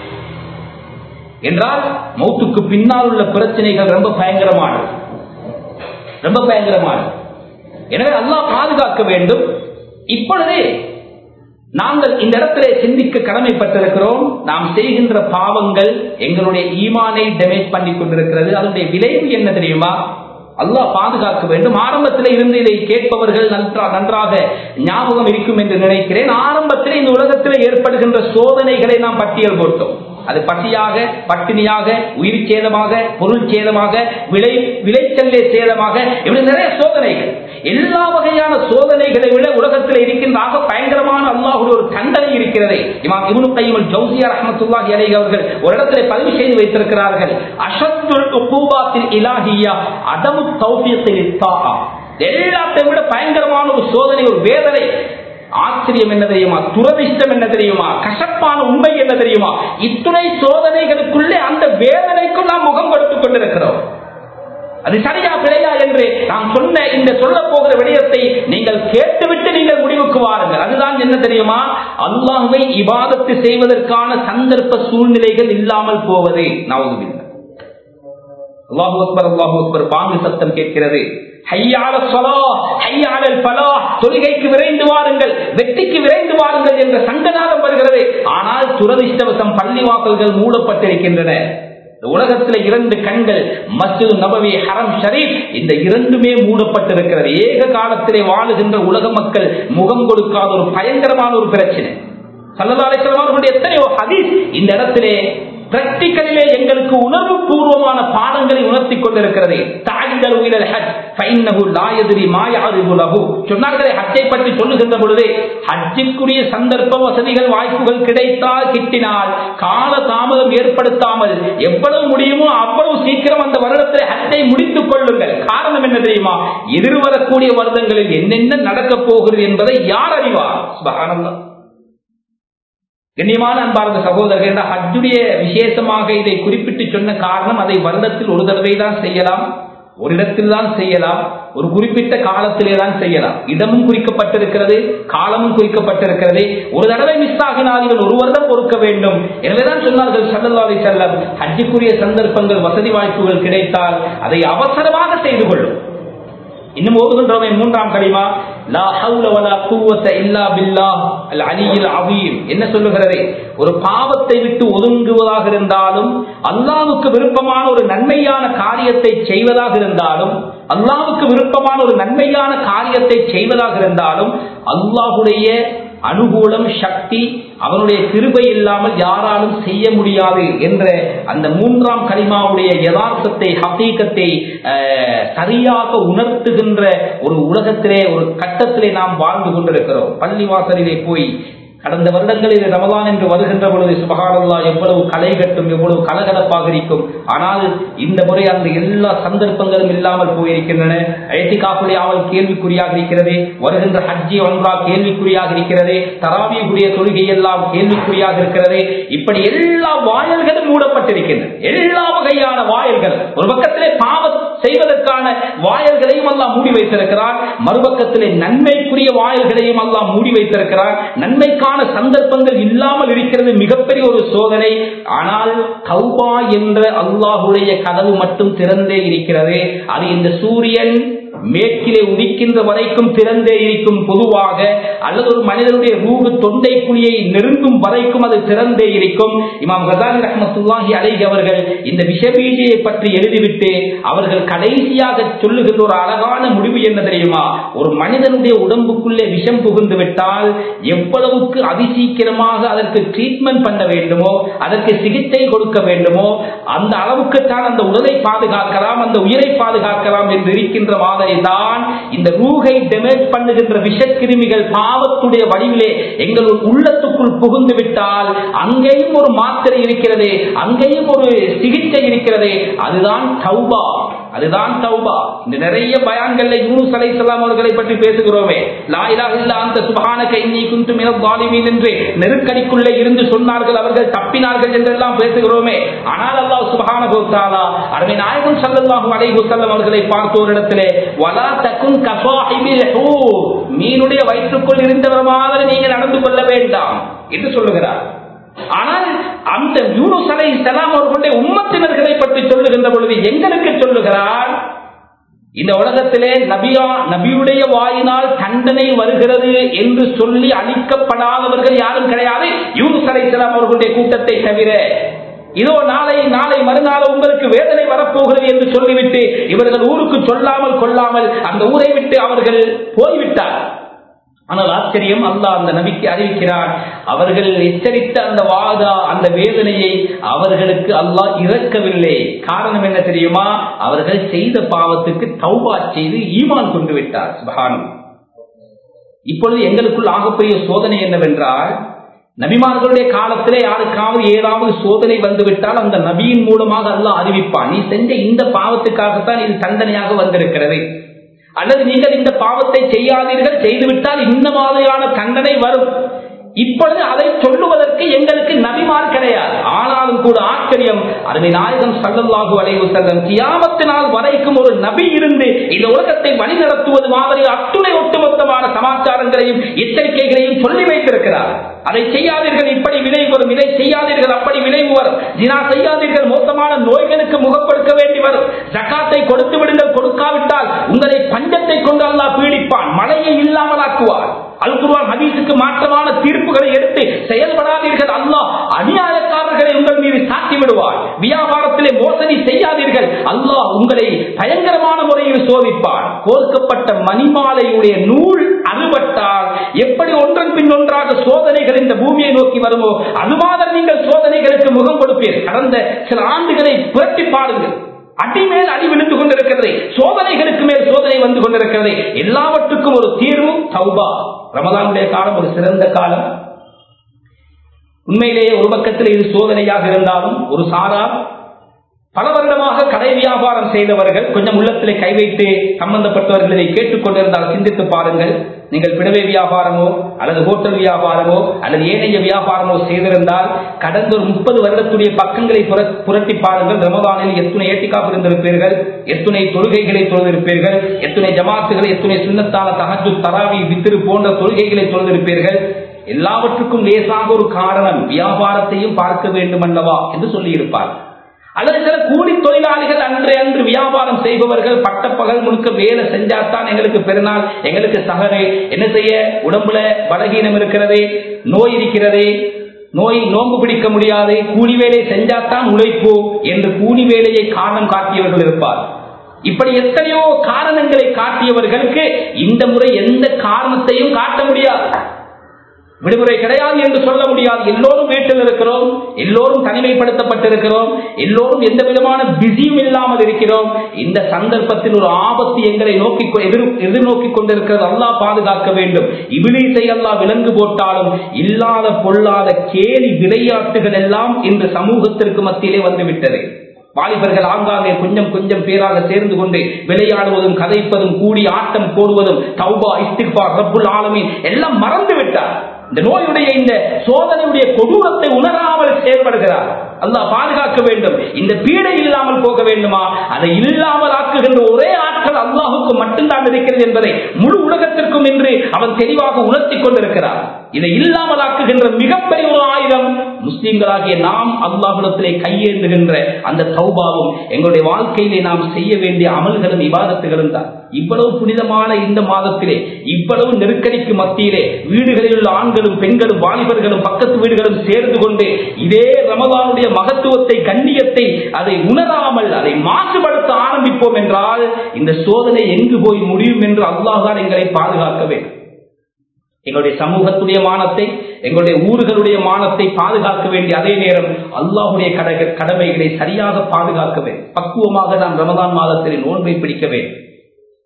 என்றால் மௌத்துக்கு பின்னால் உள்ள பிரச்சனைகள் ரொம்ப பயங்கரமானது ரொம்ப பயங்கரமானது எனவே அல்லாஹ் பாதுகாக்க வேண்டும் இப்பொழுதே நாங்கள் இந்த இடத்திலே சிந்திக்க கடமைப்பட்டிருக்கிறோம் நாம் செய்கின்ற பாவங்கள் எங்களுடைய ஈமானை டேமேஜ் பண்ணி கொண்டிருக்கிறது அதனுடைய விளைவு என்ன தெரியுமா அல்லாஹ் பாதுகாக்க வேண்டும் ஆரம்பத்தில் இருந்து இதை கேட்பவர்கள் நன்றா நன்றாக ஞாபகம் இருக்கும் என்று நினைக்கிறேன் ஆரம்பத்தில் இந்த உலகத்தில் ஏற்படுகின்ற சோதனைகளை நாம் பட்டியல் போட்டோம் அது பசியாக பட்டினியாக உயிர் சேதமாக பொருள் சேதமாக விளை விளைச்சல்லே சேதமாக இப்படி நிறைய சோதனைகள் எல்லா வகையான சோதனைகளை விட உலகத்தில் இருக்கின்ற ஆக பயங்கரமான அல்லாஹுடைய ஒரு தண்டனை இருக்கிறது இமாம் இப்னு கையம் ஜௌசியா ரஹ்மத்துல்லாஹி அலைஹி அவர்கள் ஒரு இடத்துல பதிவு செய்து வைத்திருக்கிறார்கள் அஷத்துல் உகூபாத்தில் இலாஹியா அதமு தௌஃபீக்கில் இத்தாஆ எல்லாத்தை விட பயங்கரமான ஒரு சோதனை ஒரு வேதனை ஆச்சரியம் என்ன தெரியுமா துரதிஷ்டம் என்ன தெரியுமா கசப்பான உண்மை என்ன தெரியுமா இத்துணை சோதனைகளுக்குள்ளே அந்த வேதனைக்கும் நாம் முகம் கொடுத்துக் கொண்டிருக்கிறோம் அது சரியா பிழையா என்று நாம் சொன்ன இந்த சொல்ல போகிற விடயத்தை நீங்கள் கேட்டுவிட்டு நீங்கள் முடிவுக்கு வாருங்கள் அதுதான் என்ன தெரியுமா அல்லாஹுவை இபாதத்து செய்வதற்கான சந்தர்ப்ப சூழ்நிலைகள் இல்லாமல் போவது நவதுபில்லை அல்லாஹு அக்பர் அல்லாஹு அக்பர் பாங்கு சத்தம் கேட்கிறது ஹையால ஸலா, ஹையாலல் ஃபலாஹ், தொழுகைக்கு விரைந்து வாருங்கள் வெற்றிக்கு விரைந்து வாருங்கள் என்ற சங்கநாதம் வருகிறது ஆனால் துரதிஷ்டவசம் பள்ளி வாசல்கள் மூடப்பட்டிருக்கின்றன இந்த உலகத்துல இரண்டு கண்கள் மஸ்ஜித் நபவி ஹரம் ஷரீப் இந்த இரண்டுமே மூடப்பட்டிருக்கிறது ஏக காலத்திலே வாழுகின்ற உலக மக்கள் முகம் கொடுக்காத ஒரு பயங்கரமான ஒரு பிரச்சனை சல்லல்லாஹு அலைஹி வஸல்லம் அவர்களுடைய எத்தனையோ ஹதீஸ் இந்த இடத்திலே பிராக்டிக்கலிலே எங்களுக்கு உணர்வு பூர்வமான பாடங்களை உணர்த்தி கொண்டிருக்கிறது தாய்தல் உயிரல் ஹஜ் ஃபைன்னஹு லா யத்ரி மா யஅரிபு லஹு சொன்னார்களே ஹஜ்ஜை பற்றி சொல்லுகின்ற பொழுது ஹஜ்ஜுக்குரிய சந்தர்ப்ப வசதிகள் வாய்ப்புகள் கிடைத்தால் கிட்டினால் கால தாமதம் ஏற்படுத்தாமல் எவ்வளவு முடியுமோ அவ்வளவு சீக்கிரம் அந்த வருடத்தில் ஹஜ்ஜை முடித்துக் கொள்ளுங்கள் காரணம் என்ன தெரியுமா எதிர்வரக்கூடிய வருடங்களில் என்னென்ன நடக்கப் போகிறது என்பதை யார் அறிவார் சுபஹானல்லாஹ் கண்ணியமான அன்பார்ந்த சகோதரர்கள் இந்த ஹஜ்ஜுடைய விசேஷமாக இதை குறிப்பிட்டு சொன்ன காரணம் அதை வருடத்தில் ஒரு தடவை தான் செய்யலாம் ஒரு இடத்தில் தான் செய்யலாம் ஒரு குறிப்பிட்ட காலத்திலே தான் செய்யலாம் இடமும் குறிக்கப்பட்டிருக்கிறது காலமும் குறிக்கப்பட்டிருக்கிறது ஒரு தடவை மிஸ் ஆகினால் இவன் ஒரு வருடம் பொறுக்க வேண்டும் எனவேதான் சொன்னார்கள் சல்லல்லாஹு செல்லம் ஹஜ்ஜுக்குரிய சந்தர்ப்பங்கள் வசதி வாய்ப்புகள் கிடைத்தால் அதை அவசரமாக செய்து கொள்ளும் இன்னும் ஓதுகின்றோமே மூன்றாம் கலிமா லா ஹவுல வலா குவத்த இல்லா பில்லாஹ் அல் அலியில் அவீம் என்ன சொல்லுகிறது ஒரு பாவத்தை விட்டு ஒதுங்குவதாக இருந்தாலும் அல்லாவுக்கு விருப்பமான ஒரு நன்மையான காரியத்தை செய்வதாக இருந்தாலும் அல்லாவுக்கு விருப்பமான ஒரு நன்மையான காரியத்தை செய்வதாக இருந்தாலும் அல்லாஹுடைய அனுகூலம் சக்தி அவனுடைய கிருபை இல்லாமல் யாராலும் செய்ய முடியாது என்ற அந்த மூன்றாம் கலிமாவுடைய யதார்த்தத்தை ஹசீகத்தை சரியாக உணர்த்துகின்ற ஒரு உலகத்திலே ஒரு கட்டத்திலே நாம் வாழ்ந்து கொண்டிருக்கிறோம் பள்ளிவாசலிலே போய் கடந்த வருடங்களில் ரமதான் என்று வருகின்ற பொழுது சுபகானல்லா எவ்வளவு களை கட்டும் எவ்வளவு கலகலப்பாக இருக்கும் ஆனால் இந்த முறை அந்த எல்லா சந்தர்ப்பங்களும் இல்லாமல் போயிருக்கின்றன ஐத்திகாப்புடைய அவள் கேள்விக்குறியாக இருக்கிறது வருகின்ற ஹஜ்ஜி ஒன்றா கேள்விக்குறியாக இருக்கிறது தராவியுடைய தொழுகை எல்லாம் கேள்விக்குறியாக இருக்கிறது இப்படி எல்லா வாயல்களும் மூடப்பட்டிருக்கின்றன எல்லா வகையான வாயல்கள் ஒரு பக்கத்திலே பாவ செய்வதற்கான வாயல்களையும் எல்லாம் மூடி வைத்திருக்கிறார் மறுபக்கத்திலே நன்மைக்குரிய வாயல்களையும் எல்லாம் மூடி வைத்திருக்கிறார் நன்மைக்கான சந்தர்ப்பங்கள் இல்லாமல் இருக்கிறது மிகப்பெரிய ஒரு சோதனை ஆனால் கௌபா என்ற அல்லாஹுடைய கதவு மட்டும் திறந்தே இருக்கிறது அது இந்த சூரியன் மேற்கிலே உதிக்கின்ற வரைக்கும் திறந்தே இருக்கும் பொதுவாக அல்லது ஒரு மனிதனுடைய ரூபு தொண்டை குழியை நெருங்கும் வரைக்கும் அது திறந்தே இருக்கும் இமாம் கசாலி ரஹமத்துல்லாஹி அலைஹி அவர்கள் இந்த விஷபீஜையை பற்றி எழுதிவிட்டு அவர்கள் கடைசியாக சொல்லுகின்ற ஒரு அழகான முடிவு என்ன தெரியுமா ஒரு மனிதனுடைய உடம்புக்குள்ளே விஷம் புகுந்து விட்டால் எவ்வளவுக்கு அதிசீக்கிரமாக அதற்கு ட்ரீட்மெண்ட் பண்ண வேண்டுமோ அதற்கு சிகிச்சை கொடுக்க வேண்டுமோ அந்த அளவுக்குத்தான் அந்த உடலை பாதுகாக்கலாம் அந்த உயிரை பாதுகாக்கலாம் என்று இருக்கின்ற மாதிரி ரமலானிலே தான் இந்த ரூகை டெமேஜ் பண்ணுகின்ற விஷக்கிருமிகள் பாவத்துடைய வடிவிலே எங்கள் உள்ளத்துக்குள் புகுந்து விட்டால் அங்கேயும் ஒரு மாத்திரை இருக்கிறது அங்கேயும் ஒரு சிகிச்சை இருக்கிறது அதுதான் தௌபா அதுதான் தௌபா இந்த நிறைய பயான்கள்ல யூனுஸ் அலைஹிஸ்ஸலாம் அவர்களை பற்றி பேசுகிறோமே லா இலாஹ இல்லா அந்த சுப்ஹானக இன்னி குன்து மினல் ஸாலிமீன் என்று நெருக்கடிக்குள்ளே இருந்து சொன்னார்கள் அவர்கள் தப்பினார்கள் என்றெல்லாம் பேசுகிறோமே ஆனால் அல்லாஹ் சுப்ஹானஹு வ தஆலா அருமை நாயகம் ஸல்லல்லாஹு அலைஹி வஸல்லம் அவர்களை பார்த்த ஒரு இடத்திலே வலா தகுன் கசாஹிபில் ஹூர் மீனுடைய வயிற்றுக்குள் இருந்தவர் மாதிரி நீங்க நடந்து கொள்ள வேண்டாம் என்று சொல்லுகிறார் ஆனால் அந்த யூனுஸ் அலை சலாம் அவர்களுடைய உம்மத்தினர்களை பற்றி சொல்லுகின்ற பொழுது எங்களுக்கு சொல்லுகிறார் இந்த உலகத்திலே நபியா நபியுடைய வாயினால் தண்டனை வருகிறது என்று சொல்லி அளிக்கப்படாதவர்கள் யாரும் கிடையாது யூனுஸ் அலை சலாம் அவர்களுடைய கூட்டத்தை தவிர இதோ நாளை நாளை மறுநாள் உங்களுக்கு வேதனை வரப்போகிறது என்று சொல்லிவிட்டு இவர்கள் ஊருக்கு சொல்லாமல் கொள்ளாமல் அந்த ஊரை விட்டு அவர்கள் போய்விட்டார் ஆனால் ஆச்சரியம் அல்லாஹ் அந்த நபிக்கு அறிவிக்கிறார் அவர்கள் எச்சரித்த அந்த வாதா அந்த வேதனையை அவர்களுக்கு அல்லாஹ் இறக்கவில்லை காரணம் என்ன தெரியுமா அவர்கள் செய்த பாவத்துக்கு தௌபா செய்து ஈமான் கொண்டு விட்டார் சுபஹானம் இப்பொழுது எங்களுக்குள் ஆகப்பெரிய சோதனை என்னவென்றால் நபிமார்களுடைய காலத்திலே யாருக்காவது ஏதாவது சோதனை வந்துவிட்டால் அந்த நபியின் மூலமாக அல்லாஹ் அறிவிப்பான் நீ செஞ்ச இந்த பாவத்துக்காகத்தான் இது தண்டனையாக வந்திருக்கிறது அல்லது நீங்கள் இந்த பாவத்தை செய்யாதீர்கள் செய்துவிட்டால் இந்த மாதிரியான தண்டனை வரும் இப்பொழுது அதை சொல்லுவதற்கு எங்களுக்கு நபிமார் கிடையாது ஆனாலும் கூட ஆச்சரியம் அருமை நாயகம் சல்லல்லாஹு அலைவு செல்லம் கியாமத்து நாள் வரைக்கும் ஒரு நபி இருந்து இந்த உலகத்தை வழி நடத்துவது மாதிரி அத்துணை ஒட்டுமொத்தமான சமாச்சாரங்களையும் எச்சரிக்கைகளையும் சொல்லி வைத்திருக்கிறார் அதை செய்யாதீர்கள் இப்படி விளைவு வரும் இதை செய்யாதீர்கள் அப்படி விளைவு வரும் ஜினா செய்யாதீர்கள் மோசமான நோய்களுக்கு முகம் கொடுக்க வேண்டி வரும் ஜக்காத்தை கொடுத்து விடுங்கள் கொடுக்காவிட்டால் உங்களை பஞ்சத்தை கொண்டு அல்லாஹ் பீடிப்பான் மழையை இல்லாமலாக்குவார் அல் குர்ஆன் ஹதீஸுக்கு மாற்றமான தீர்ப்புகளை எடுத்து செயல்படாதீர்கள் அல்லாஹ் அநியாயக்காரர்களை உங்கள் மீது சாட்டி விடுவார் வியாபாரத்திலே மோசடி செய்யாதீர்கள் அல்லாஹ் உங்களை பயங்கரமான முறையில் சோதிப்பார் கோர்க்கப்பட்ட மணிமாலையுடைய நூல் அறுபட்டால் எப்படி ஒன்றன் பின் ஒன்றாக சோதனைகள் இந்த பூமியை நோக்கி வருமோ அது மாதிரி நீங்கள் சோதனைகளுக்கு முகம் கொடுப்பீர் கடந்த சில ஆண்டுகளை புரட்டி பாருங்கள் அடி மேல் அடி விழுந்து கொண்டிருக்கிறது சோதனைகளுக்கு மேல் சோதனை வந்து கொண்டிருக்கிறது எல்லாவற்றுக்கும் ஒரு தீர்வு தௌபா ரமதானுடைய காலம் ஒரு சிறந்த காலம் உண்மையிலேயே ஒரு பக்கத்தில் இது சோதனையாக இருந்தாலும் ஒரு சாரார் பல வருடமாக கடை வியாபாரம் செய்தவர்கள் கொஞ்சம் உள்ளத்திலே கை வைத்து சம்பந்தப்பட்டவர்கள் இதை கேட்டுக்கொண்டிருந்தால் சிந்தித்து பாருங்கள் நீங்கள் பிடவை வியாபாரமோ அல்லது ஹோட்டல் வியாபாரமோ அல்லது ஏனைய வியாபாரமோ செய்திருந்தால் கடந்த ஒரு முப்பது வருடத்துடைய பக்கங்களை புரட்டி பாருங்கள் ரமதானில் எத்துணை ஏட்டிக்காப்பு இருந்திருப்பீர்கள் எத்துணை தொழுகைகளை தொழுதிருப்பீர்கள் எத்துணை ஜமாத்துகளை எத்துணை சுண்ணத்தான தகஜு தராவி வித்திரு போன்ற தொழுகைகளை தொழுதிருப்பீர்கள் எல்லாவற்றுக்கும் லேசாக ஒரு காரணம் வியாபாரத்தையும் பார்க்க வேண்டும் அல்லவா என்று சொல்லியிருப்பார் அல்லது சில கூலி தொழிலாளிகள் அன்று அன்று வியாபாரம் செய்பவர்கள் பட்டப்பகல் முழுக்க வேலை செஞ்சாத்தான் எங்களுக்கு பெருநாள் எங்களுக்கு சகரே என்ன செய்ய உடம்புல பலகீனம் இருக்கிறது நோய் இருக்கிறது நோய் நோம்பு பிடிக்க முடியாது கூலி வேலை செஞ்சாத்தான் உழைப்போ என்று கூலி வேலையை காரணம் காட்டியவர்கள் இருப்பார் இப்படி எத்தனையோ காரணங்களை காட்டியவர்களுக்கு இந்த முறை எந்த காரணத்தையும் காட்ட முடியாது விடுமுறை கிடையாது என்று சொல்ல முடியாது எல்லோரும் வீட்டில் இருக்கிறோம் எல்லோரும் தனிமைப்படுத்தப்பட்டிருக்கிறோம் எல்லோரும் எந்த விதமான பிஸியும் இல்லாமல் இருக்கிறோம் இந்த சந்தர்ப்பத்தில் ஒரு ஆபத்து எங்களை நோக்கி எதிர் எதிர்நோக்கி கொண்டிருக்கிறது அல்லாஹ் பாதுகாக்க வேண்டும் இபிலீசை அல்லாஹ் விலங்கு போட்டாலும் இல்லாத பொல்லாத கேலி விளையாட்டுகள் எல்லாம் இந்த சமூகத்திற்கு மத்தியிலே வந்துவிட்டது வாலிபர்கள் ஆங்காங்கே கொஞ்சம் கொஞ்சம் பேராக சேர்ந்து கொண்டு விளையாடுவதும் கதைப்பதும் கூடி ஆட்டம் போடுவதும் தௌபா இஸ்திக்பா ரப்புல் ஆலமீன் எல்லாம் மறந்து விட்டார் இந்த நோயுடைய இந்த சோதனையுடைய கொடூரத்தை உணராமல் செயல்படுகிறார் அல்லாஹ் பாதுகாக்க வேண்டும் இந்த பீடை இல்லாமல் போக வேண்டுமா அதை இல்லாமல் ஆக்குகின்ற ஒரே ஆற்றல் அல்லாஹுக்கு மட்டும்தான் இருக்கிறது என்பதை முழு உலகத்திற்கும் என்று அவன் தெளிவாக உணர்த்தி கொண்டிருக்கிறார் இதை இல்லாமல் ஆக்குகின்ற மிகப்பெரிய ஒரு ஆயுதம் முஸ்லிம்களாகிய நாம் அல்லாஹுலத்திலே கையேந்துகின்ற அந்த தௌபாவும் எங்களுடைய வாழ்க்கையிலே நாம் செய்ய வேண்டிய அமல்களும் விவாதத்துகளும் தான் இவ்வளவு புனிதமான இந்த மாதத்திலே இவ்வளவு நெருக்கடிக்கு மத்தியிலே வீடுகளில் உள்ள ஆண்களும் பெண்களும் வாலிபர்களும் பக்கத்து வீடுகளும் சேர்ந்து கொண்டு இதே ரமதானுடைய மகத்துவத்தை கண்ணியத்தை அதை உணராமல் அதை மாசுபடுத்த ஆரம்பிப்போம் என்றால் இந்த சோதனை எங்கு போய் முடியும் என்று அல்லாஹான் எங்களை பாதுகாக்க வேண்டும் எங்களுடைய சமூகத்துடைய மானத்தை எங்களுடைய ஊர்களுடைய மானத்தை பாதுகாக்க வேண்டிய அதே நேரம் அல்லாஹுடைய கடமைகளை சரியாக பாதுகாக்க வேண்டும் பக்குவமாக நாம் ரமதான் மாதத்தில் நோன்பை பிடிக்க வேண்டும்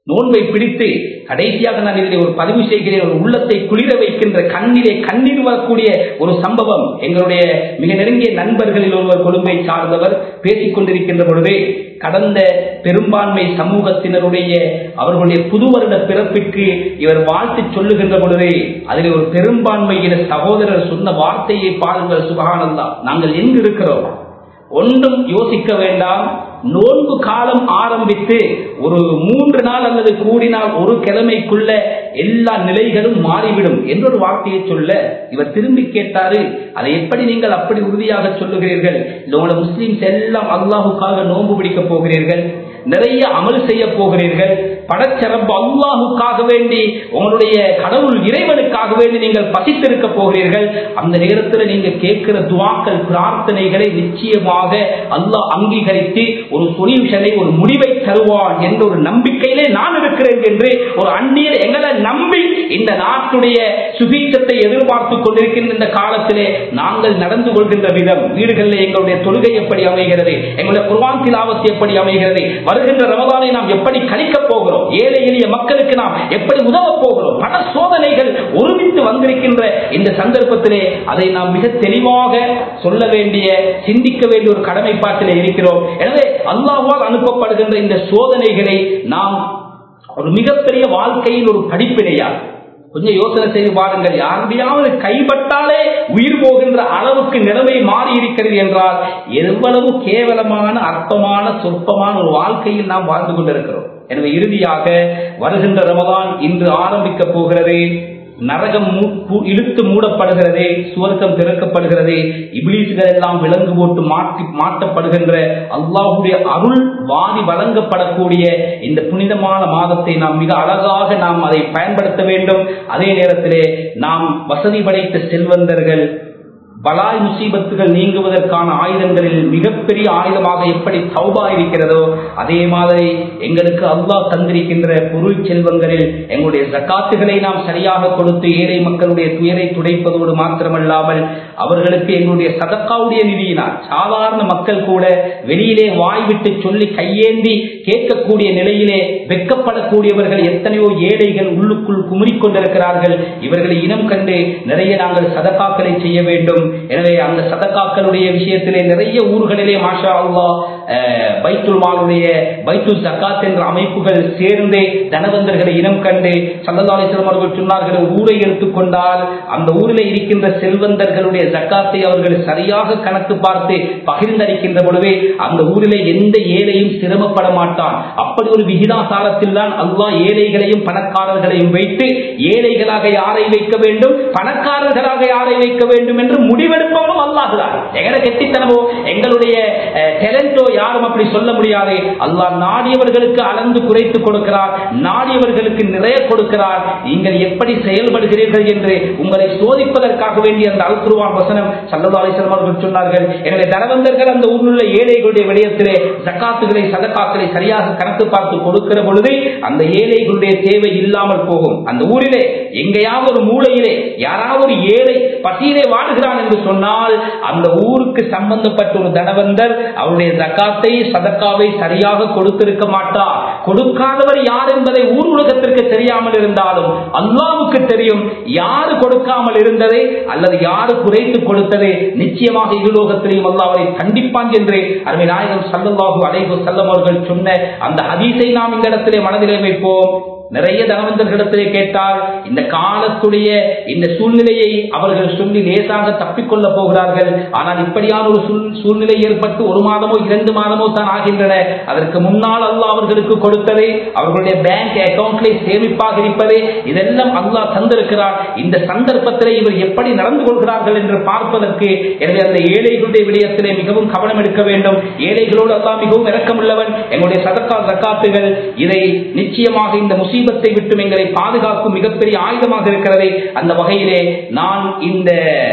நோன்பை பிடித்து கடைசியாக நான் இதில் ஒரு பதிவு செய்கிறேன் ஒரு உள்ளத்தை குளிர வைக்கின்ற கண்ணிலே கண்ணீர் வரக்கூடிய ஒரு சம்பவம் எங்களுடைய மிக நெருங்கிய நண்பர்களில் ஒருவர் கொழும்பை சார்ந்தவர் பேசிக் கொண்டிருக்கின்ற பொழுது கடந்த பெரும்பான்மை சமூகத்தினருடைய அவர்களுடைய புது வருட பிறப்பிற்கு இவர் வாழ்த்து சொல்லுகின்ற பொழுது அதில் ஒரு பெரும்பான்மையின சகோதரர் சொன்ன வார்த்தையை பாருங்கள் சுபகானந்தா நாங்கள் எங்கு இருக்கிறோம் ஒன்றும் யோசிக்க வேண்டாம் நோன்பு காலம் ஆரம்பித்து ஒரு மூன்று நாள் அல்லது கூடினால் ஒரு கிழமைக்குள்ள எல்லா நிலைகளும் மாறிவிடும் என்ற ஒரு வார்த்தையை சொல்ல இவர் திரும்பி கேட்டாரு அதை எப்படி நீங்கள் அப்படி உறுதியாக சொல்லுகிறீர்கள் உங்களோட முஸ்லிம்ஸ் எல்லாம் அல்லாஹுக்காக நோன்பு பிடிக்க போகிறீர்கள் நிறைய அமல் செய்ய போகிறீர்கள் படச்சரப்பு அல்லாஹுக்காக வேண்டி உங்களுடைய கடவுள் இறைவனுக்காக வேண்டி நீங்கள் பசித்திருக்க போகிறீர்கள் அந்த நேரத்தில் நீங்க கேட்கிற துவாக்கள் பிரார்த்தனைகளை நிச்சயமாக அல்லாஹ் அங்கீகரித்து ஒரு சொல்யூஷனை ஒரு முடிவை தருவான் என்ற ஒரு நம்பிக்கையிலே நான் இருக்கிறேன் என்று ஒரு அந்நியர் எங்களை நம்பி இந்த நாட்டுடைய சுபீட்சத்தை எதிர்பார்த்து கொண்டிருக்கின்ற இந்த காலத்திலே நாங்கள் நடந்து கொள்கின்ற விதம் வீடுகளில் எங்களுடைய தொழுகை எப்படி அமைகிறது எங்களுடைய குர்வான் திலாவத் எப்படி அமைகிறது வருகின்ற ரமதானை நாம் எப்படி கழிக்கப் போகிறோம் ஏழை எளிய மக்களுக்கு நாம் எப்படி உதவ போகிறோம் பல சோதனைகள் ஒருமித்து வந்திருக்கின்ற இந்த சந்தர்ப்பத்திலே அதை நாம் மிக தெளிவாக சொல்ல வேண்டிய சிந்திக்க வேண்டிய ஒரு கடமைப்பாட்டிலே இருக்கிறோம் எனவே அல்லாஹ்வால் அனுப்பப்படுகின்ற இந்த சோதனைகளை நாம் ஒரு மிகப்பெரிய வாழ்க்கையில் ஒரு படிப்பினையா கொஞ்சம் யோசனை செய்து பாருங்கள் யாருடையாவது கைப்பட்டாலே உயிர் போகின்ற அளவுக்கு நிலைமை மாறி இருக்கிறது என்றால் எவ்வளவு கேவலமான அற்பமான சொற்பமான ஒரு வாழ்க்கையில் நாம் வாழ்ந்து கொண்டிருக்கிறோம் எனவே இறுதியாக வருகின்ற ரமதான் இன்று ஆரம்பிக்க போகிறது நரகம் இழுத்து மூடப்படுகிறது சுவர்க்கம் திறக்கப்படுகிறது இபிலீஸ்கள் எல்லாம் விலங்கு போட்டு மாற்றி மாற்றப்படுகின்ற அல்லாஹுடைய அருள் வாரி வழங்கப்படக்கூடிய இந்த புனிதமான மாதத்தை நாம் மிக அழகாக நாம் அதை பயன்படுத்த வேண்டும் அதே நேரத்திலே நாம் வசதி படைத்த செல்வந்தர்கள் பலாய் முசீபத்துகள் நீங்குவதற்கான ஆயுதங்களில் மிகப்பெரிய ஆயுதமாக எப்படி சௌபா இருக்கிறதோ அதே மாதிரி எங்களுக்கு அல்லாஹ் தந்திருக்கின்ற பொருள் செல்வங்களில் எங்களுடைய ஜக்காத்துகளை நாம் சரியாக கொடுத்து ஏழை மக்களுடைய துயரை துடைப்பதோடு மாத்திரமல்லாமல் அவர்களுக்கு எங்களுடைய சதக்காவுடைய நிதியினால் சாதாரண மக்கள் கூட வெளியிலே வாய் விட்டு சொல்லி கையேந்தி கேட்கக்கூடிய நிலையிலே வெக்கப்படக்கூடியவர்கள் எத்தனையோ ஏழைகள் உள்ளுக்குள் குமுறிக் கொண்டிருக்கிறார்கள் இவர்களை இனம் கண்டு நிறைய நாங்கள் சதக்காக்களை செய்ய வேண்டும் எனவே அந்த சதக்காக்களுடைய விஷயத்திலே நிறைய ஊர்களிலே மாஷா அல்லா பைத்துல் மாலுடைய பைத்துல் ஜக்காத் என்ற அமைப்புகள் சேர்ந்து தனவந்தர்களை இனம் கண்டு சல்லதாலேஸ்வரம் அவர்கள் சொன்னார்கள் ஊரை எடுத்துக்கொண்டால் அந்த ஊரில் இருக்கின்ற செல்வந்தர்களுடைய ஜக்காத்தை அவர்கள் சரியாக கணக்கு பார்த்து பகிர்ந்தளிக்கின்ற பொழுது அந்த ஊரிலே எந்த ஏழையும் சிரமப்பட மாட்டான் அப்படி ஒரு விகிதாசாரத்தில் தான் அல்லா ஏழைகளையும் பணக்காரர்களையும் வைத்து ஏழைகளாக யாரை வைக்க வேண்டும் பணக்காரர்களாக யாரை வைக்க வேண்டும் என்று முடிவெடுப்பவனும் அல்லாஹுதான் எங்கட கெட்டித்தனமோ எங்களுடைய டேலண்டோ யாரும் அப்படி சொல்ல முடியாது அல்லாஹ் நாடியவர்களுக்கு அளந்து குறைத்து கொடுக்கிறார் நாடியவர்களுக்கு நிறைய கொடுக்கிறார் நீங்கள் எப்படி செயல்படுகிறீர்கள் என்று உங்களை சோதிப்பதற்காக வேண்டிய அந்த அல்குருவான் வசனம் சல்லா அலிஸ்லாம் அவர்கள் சொன்னார்கள் எனவே தனவந்தர்கள் அந்த ஊரில் ஏழைகளுடைய விடயத்திலே ஜக்காத்துகளை சதக்காக்களை சரியாக கணக்கு பார்த்து கொடுக்கிற பொழுது அந்த ஏழைகளுடைய தேவை இல்லாமல் போகும் அந்த ஊரிலே எங்கேயாவது ஒரு மூலையிலே யாராவது ஒரு ஏழை பசியிலே வாடுகிறான் என்று சொன்னால் அந்த ஊருக்கு சம்பந்தப்பட்ட ஒரு தனவந்தர் அவருடைய ஜக்காத்தை சதக்காவை சரியாக கொடுத்திருக்க மாட்டார் கொடுக்காதவர் யார் என்பதை ஊர் உலகத்திற்கு தெரியாமல் இருந்தாலும் அல்லாவுக்கு தெரியும் யாரு கொடுக்காமல் இருந்ததை அல்லது யாரு குறைத்து கொடுத்ததை நிச்சயமாக இருலோகத்திலையும் அல்லா அவரை கண்டிப்பான் என்று அருமை நாயகம் சல்லல்லாஹு அலைஹு செல்லம் அவர்கள் சொன்ன அந்த ஹதீஸை நாம் இந்த இடத்திலே மனதிலே வைப்போம் நிறைய தனவந்தர்களிடத்திலே கேட்டால் இந்த காலத்துடைய இந்த சூழ்நிலையை அவர்கள் சொல்லி லேசாக தப்பிக்கொள்ள போகிறார்கள் ஆனால் இப்படியான ஒரு சூழ்நிலை ஏற்பட்டு ஒரு மாதமோ இரண்டு மாதமோ தான் ஆகின்றன அதற்கு முன்னால் அல்லாஹ் அவர்களுக்கு கொடுத்ததை அவர்களுடைய பேங்க் அக்கவுண்ட்ல சேமிப்பாக இருப்பதை இதெல்லாம் அல்லாஹ் தந்திருக்கிறார் இந்த சந்தர்ப்பத்திலே இவர் எப்படி நடந்து கொள்கிறார்கள் என்று பார்ப்பதற்கு எனவே அந்த ஏழைகளுடைய விடயத்திலே மிகவும் கவனம் எடுக்க வேண்டும் ஏழைகளோடு அல்லாஹ் மிகவும் இறக்கமுள்ளவன் எங்களுடைய சதக்கா ஜக்காத்துகள் இதை நிச்சயமாக இந்த முஸ்லீம் முசீபத்தை விட்டு எங்களை பாதுகாக்கும் மிகப்பெரிய ஆயுதமாக இருக்கிறது அந்த வகையிலே நான் இந்த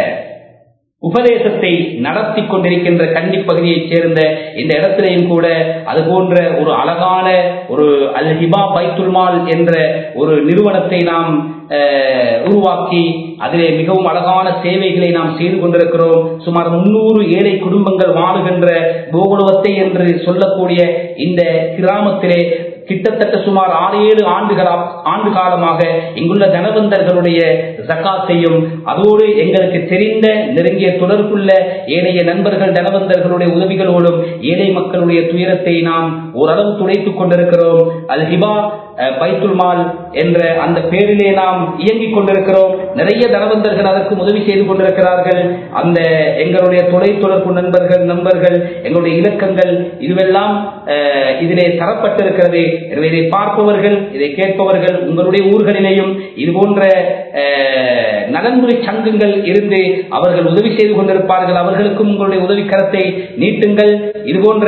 உபதேசத்தை நடத்தி கொண்டிருக்கின்ற கண்டி பகுதியைச் சேர்ந்த இந்த இடத்திலையும் கூட அது போன்ற ஒரு அழகான ஒரு அல் ஹிபா பைத்துல்மால் என்ற ஒரு நிறுவனத்தை நாம் உருவாக்கி அதிலே மிகவும் அழகான சேவைகளை நாம் செய்து கொண்டிருக்கிறோம் சுமார் முன்னூறு ஏழை குடும்பங்கள் வாழுகின்ற கோகுலவத்தை என்று சொல்லக்கூடிய இந்த கிராமத்திலே கிட்டத்தட்ட சுமார் ஆறு ஏழு ஆண்டுகளா ஆண்டு காலமாக இங்குள்ள தனவந்தர்களுடைய ஜக்காத்தையும் அதோடு எங்களுக்கு தெரிந்த நெருங்கிய தொடர்புள்ள ஏனைய நண்பர்கள் தனவந்தர்களுடைய உதவிகளோடும் ஏழை மக்களுடைய துயரத்தை நாம் ஓரளவு துடைத்துக் கொண்டிருக்கிறோம் அல் ஹிபா அஹ், பைத்துல் மால் என்ற அந்த பேரிலே நாம் இயங்கிக் கொண்டிருக்கிறோம் நிறைய தனவந்தர்கள் அதற்கு உதவி செய்து கொண்டிருக்கிறார்கள் அந்த எங்களுடைய தொலை தொடர்பு நண்பர்கள் நண்பர்கள் எங்களுடைய இலக்கங்கள் இதுவெல்லாம் அஹ், இதிலே தரப்பட்டிருக்கிறது எனவே இதை பார்ப்பவர்கள் இதை கேட்பவர்கள் உங்களுடைய ஊர்களிலேயும் இது போன்ற அஹ், நலன்புரி சங்கங்கள் இருந்து அவர்கள் உதவி செய்து கொண்டிருப்பார்கள் அவர்களுக்கும் உங்களுடைய உதவி கரத்தை நீட்டுங்கள் இது போன்ற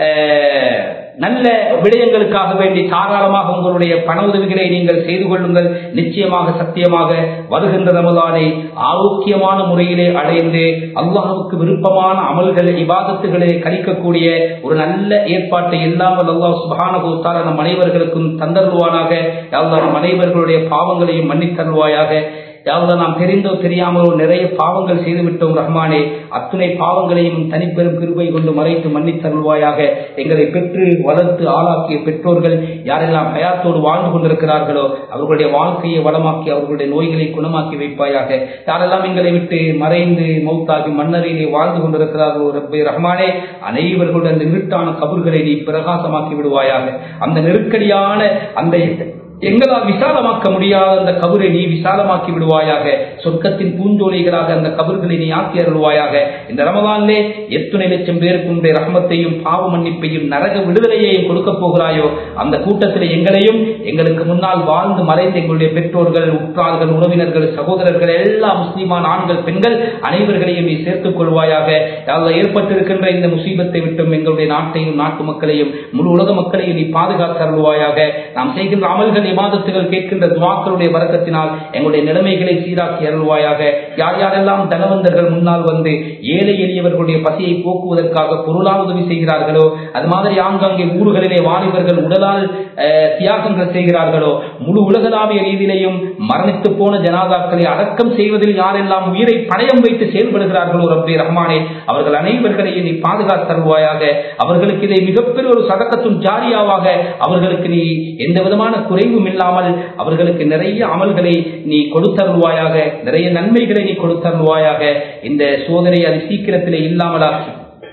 அஹ், நல்ல விடயங்களுக்காக வேண்டி தாராளமாக உங்களுடைய பண உதவிகளை நீங்கள் செய்து கொள்ளுங்கள் நிச்சயமாக சத்தியமாக வருகின்ற ரமதானை ஆரோக்கியமான முறையிலே அடைந்து அல்லாஹுக்கு விருப்பமான அமல்கள் இபாதத்துகளை கழிக்கக்கூடிய ஒரு நல்ல ஏற்பாட்டை இல்லாமல் அல்லாஹ் சுபானகோத்தால நம் அனைவர்களுக்கும் தந்தருவானாக யாழ்லா நம் அனைவர்களுடைய பாவங்களையும் மன்னித்தருவாயாக யாவது நாம் தெரிந்தோ தெரியாமலோ நிறைய பாவங்கள் செய்துவிட்டோம் ரஹ்மானே அத்துணை பாவங்களையும் தனிப்பெரும் கிருபை கொண்டு மறைத்து மன்னித்தருள்வாயாக எங்களை பெற்று வளர்த்து ஆளாக்கிய பெற்றோர்கள் யாரெல்லாம் ஹயாத்தோடு வாழ்ந்து கொண்டிருக்கிறார்களோ அவர்களுடைய வாழ்க்கையை வளமாக்கி அவர்களுடைய நோய்களை குணமாக்கி வைப்பாயாக யாரெல்லாம் எங்களை விட்டு மறைந்து மௌத்தாகி மன்னரையிலே வாழ்ந்து கொண்டிருக்கிறார்களோ ரப்பே ரஹ்மானே அனைவர்களுடைய அந்த இருட்டான கபர்களை நீ பிரகாசமாக்கி விடுவாயாக அந்த நெருக்கடியான அந்த எங்களால் விசாலமாக்க முடியாத அந்த கபரை நீ விசாலமாக்கி விடுவாயாக சொர்க்கத்தின் பூஞ்சோலைகளாக அந்த கபர்களை நீ ஆக்கி அருள்வாயாக இந்த ரமதானிலே எத்தனை லட்சம் பேருக்கு உன்னுடைய ரஹமத்தையும் பாவ மன்னிப்பையும் நரக விடுதலையையும் கொடுக்க போகிறாயோ அந்த கூட்டத்தில் எங்களையும் எங்களுக்கு முன்னால் வாழ்ந்து மறைந்த எங்களுடைய பெற்றோர்கள் உற்றார்கள் உறவினர்கள் சகோதரர்கள் எல்லா முஸ்லிமான ஆண்கள் பெண்கள் அனைவர்களையும் நீ சேர்த்துக் கொள்வாயாக அதில் ஏற்பட்டிருக்கின்ற இந்த முசீபத்தை விட்டும் எங்களுடைய நாட்டையும் நாட்டு மக்களையும் முழு உலக மக்களையும் நீ பாதுகாத்து அருள்வாயாக நாம் செய்கின்ற அமல்கள் இமாதத்துகள் கேட்கின்ற துவாக்களுடைய வரக்கத்தினால் எங்களுடைய நிலைமைகளை சீராக்கி அருள்வாயாக யார் யாரெல்லாம் தனவந்தர்கள் முன்னால் வந்து ஏழை எளியவர்களுடைய பசியை போக்குவதற்காக பொருளால் உதவி செய்கிறார்களோ அது மாதிரி ஆங்காங்கே ஊர்களிலே வாலிபர்கள் உடலால் அஹ், தியாகங்கள் செய்கிறார்களோ முழு உலகளாவிய ரீதியிலையும் மரணித்து போன ஜனாதாக்களை அடக்கம் செய்வதில் யாரெல்லாம் உயிரை பணயம் வைத்து செயல்படுகிறார்களோ ரப்பே ரஹ்மானே அவர்கள் அனைவர்களையும் நீ பாதுகாத்தருவாயாக அவர்களுக்கு இதை மிகப்பெரிய ஒரு சதக்கத்தும் ஜாரியாவாக அவர்களுக்கு நீ எந்த விதமான குறைவும் இல்லாமல் அவர்களுக்கு நிறைய அமல்களை நீ கொடுத்தருள்வாயாக நிறைய நன்மைகளை நீ கொடுத்தருள்வாயாக இந்த சோதனை அது சீக்கிரத்திலே இல்லாமலாக்கி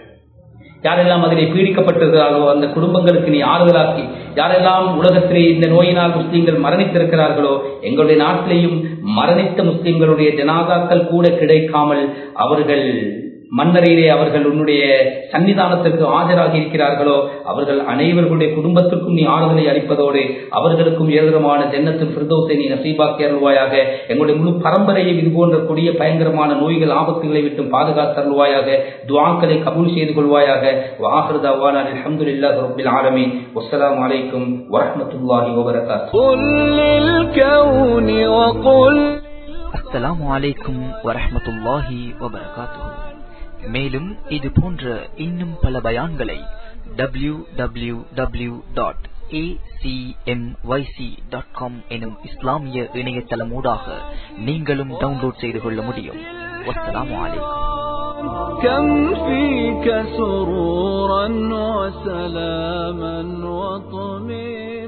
யாரெல்லாம் அதிலே பீடிக்கப்பட்டிருக்கிறார்களோ அந்த குடும்பங்களுக்கு நீ ஆறுதலாக்கி யாரெல்லாம் உலகத்திலே இந்த நோயினால் முஸ்லிம்கள் மரணித்திருக்கிறார்களோ எங்களுடைய நாட்டிலேயும் மரணித்த முஸ்லிம்களுடைய ஜனாதாக்கள் கூட கிடைக்காமல் அவர்கள் மன்னரையிலே அவர்கள் உன்னுடைய சன்னிதானத்திற்கு ஆஜராகி இருக்கிறார்களோ அவர்கள் அனைவர்களுடைய குடும்பத்திற்கும் நீ ஆறுதலை அளிப்பதோடு அவர்களுக்கும் ஏதரமான ஜன்னத்தில் பிரதோசை நீ நசீபாக்கி அருள்வாயாக எங்களுடைய முழு பரம்பரையும் இது போன்ற கொடிய பயங்கரமான நோய்கள் ஆபத்துகளை விட்டும் பாதுகாத்து அருள்வாயாக துவாக்களை கபூல் செய்து கொள்வாயாக வாஹர் அவ்வான அலமதுல்லா ரபில் ஆலமி வஸ்ஸலாமு அலைக்கும் வரஹ்மத்துல்லாஹி வபரகாத்து قل للكون وقل அஸ்ஸலாமு அலைக்கும் வரஹ்மத்துல்லாஹி வபரகாத்துஹு மேலும் இது போன்ற இன்னும் பல பயான்களை W W W dot dot com எனும் இஸ்லாமிய இணையதளமூடாக நீங்களும் டவுன்லோட் செய்து கொள்ள முடியும் வஸ்ஸலாமு அலைக்கும் كم فيك سرورا وسلاما وطمئنا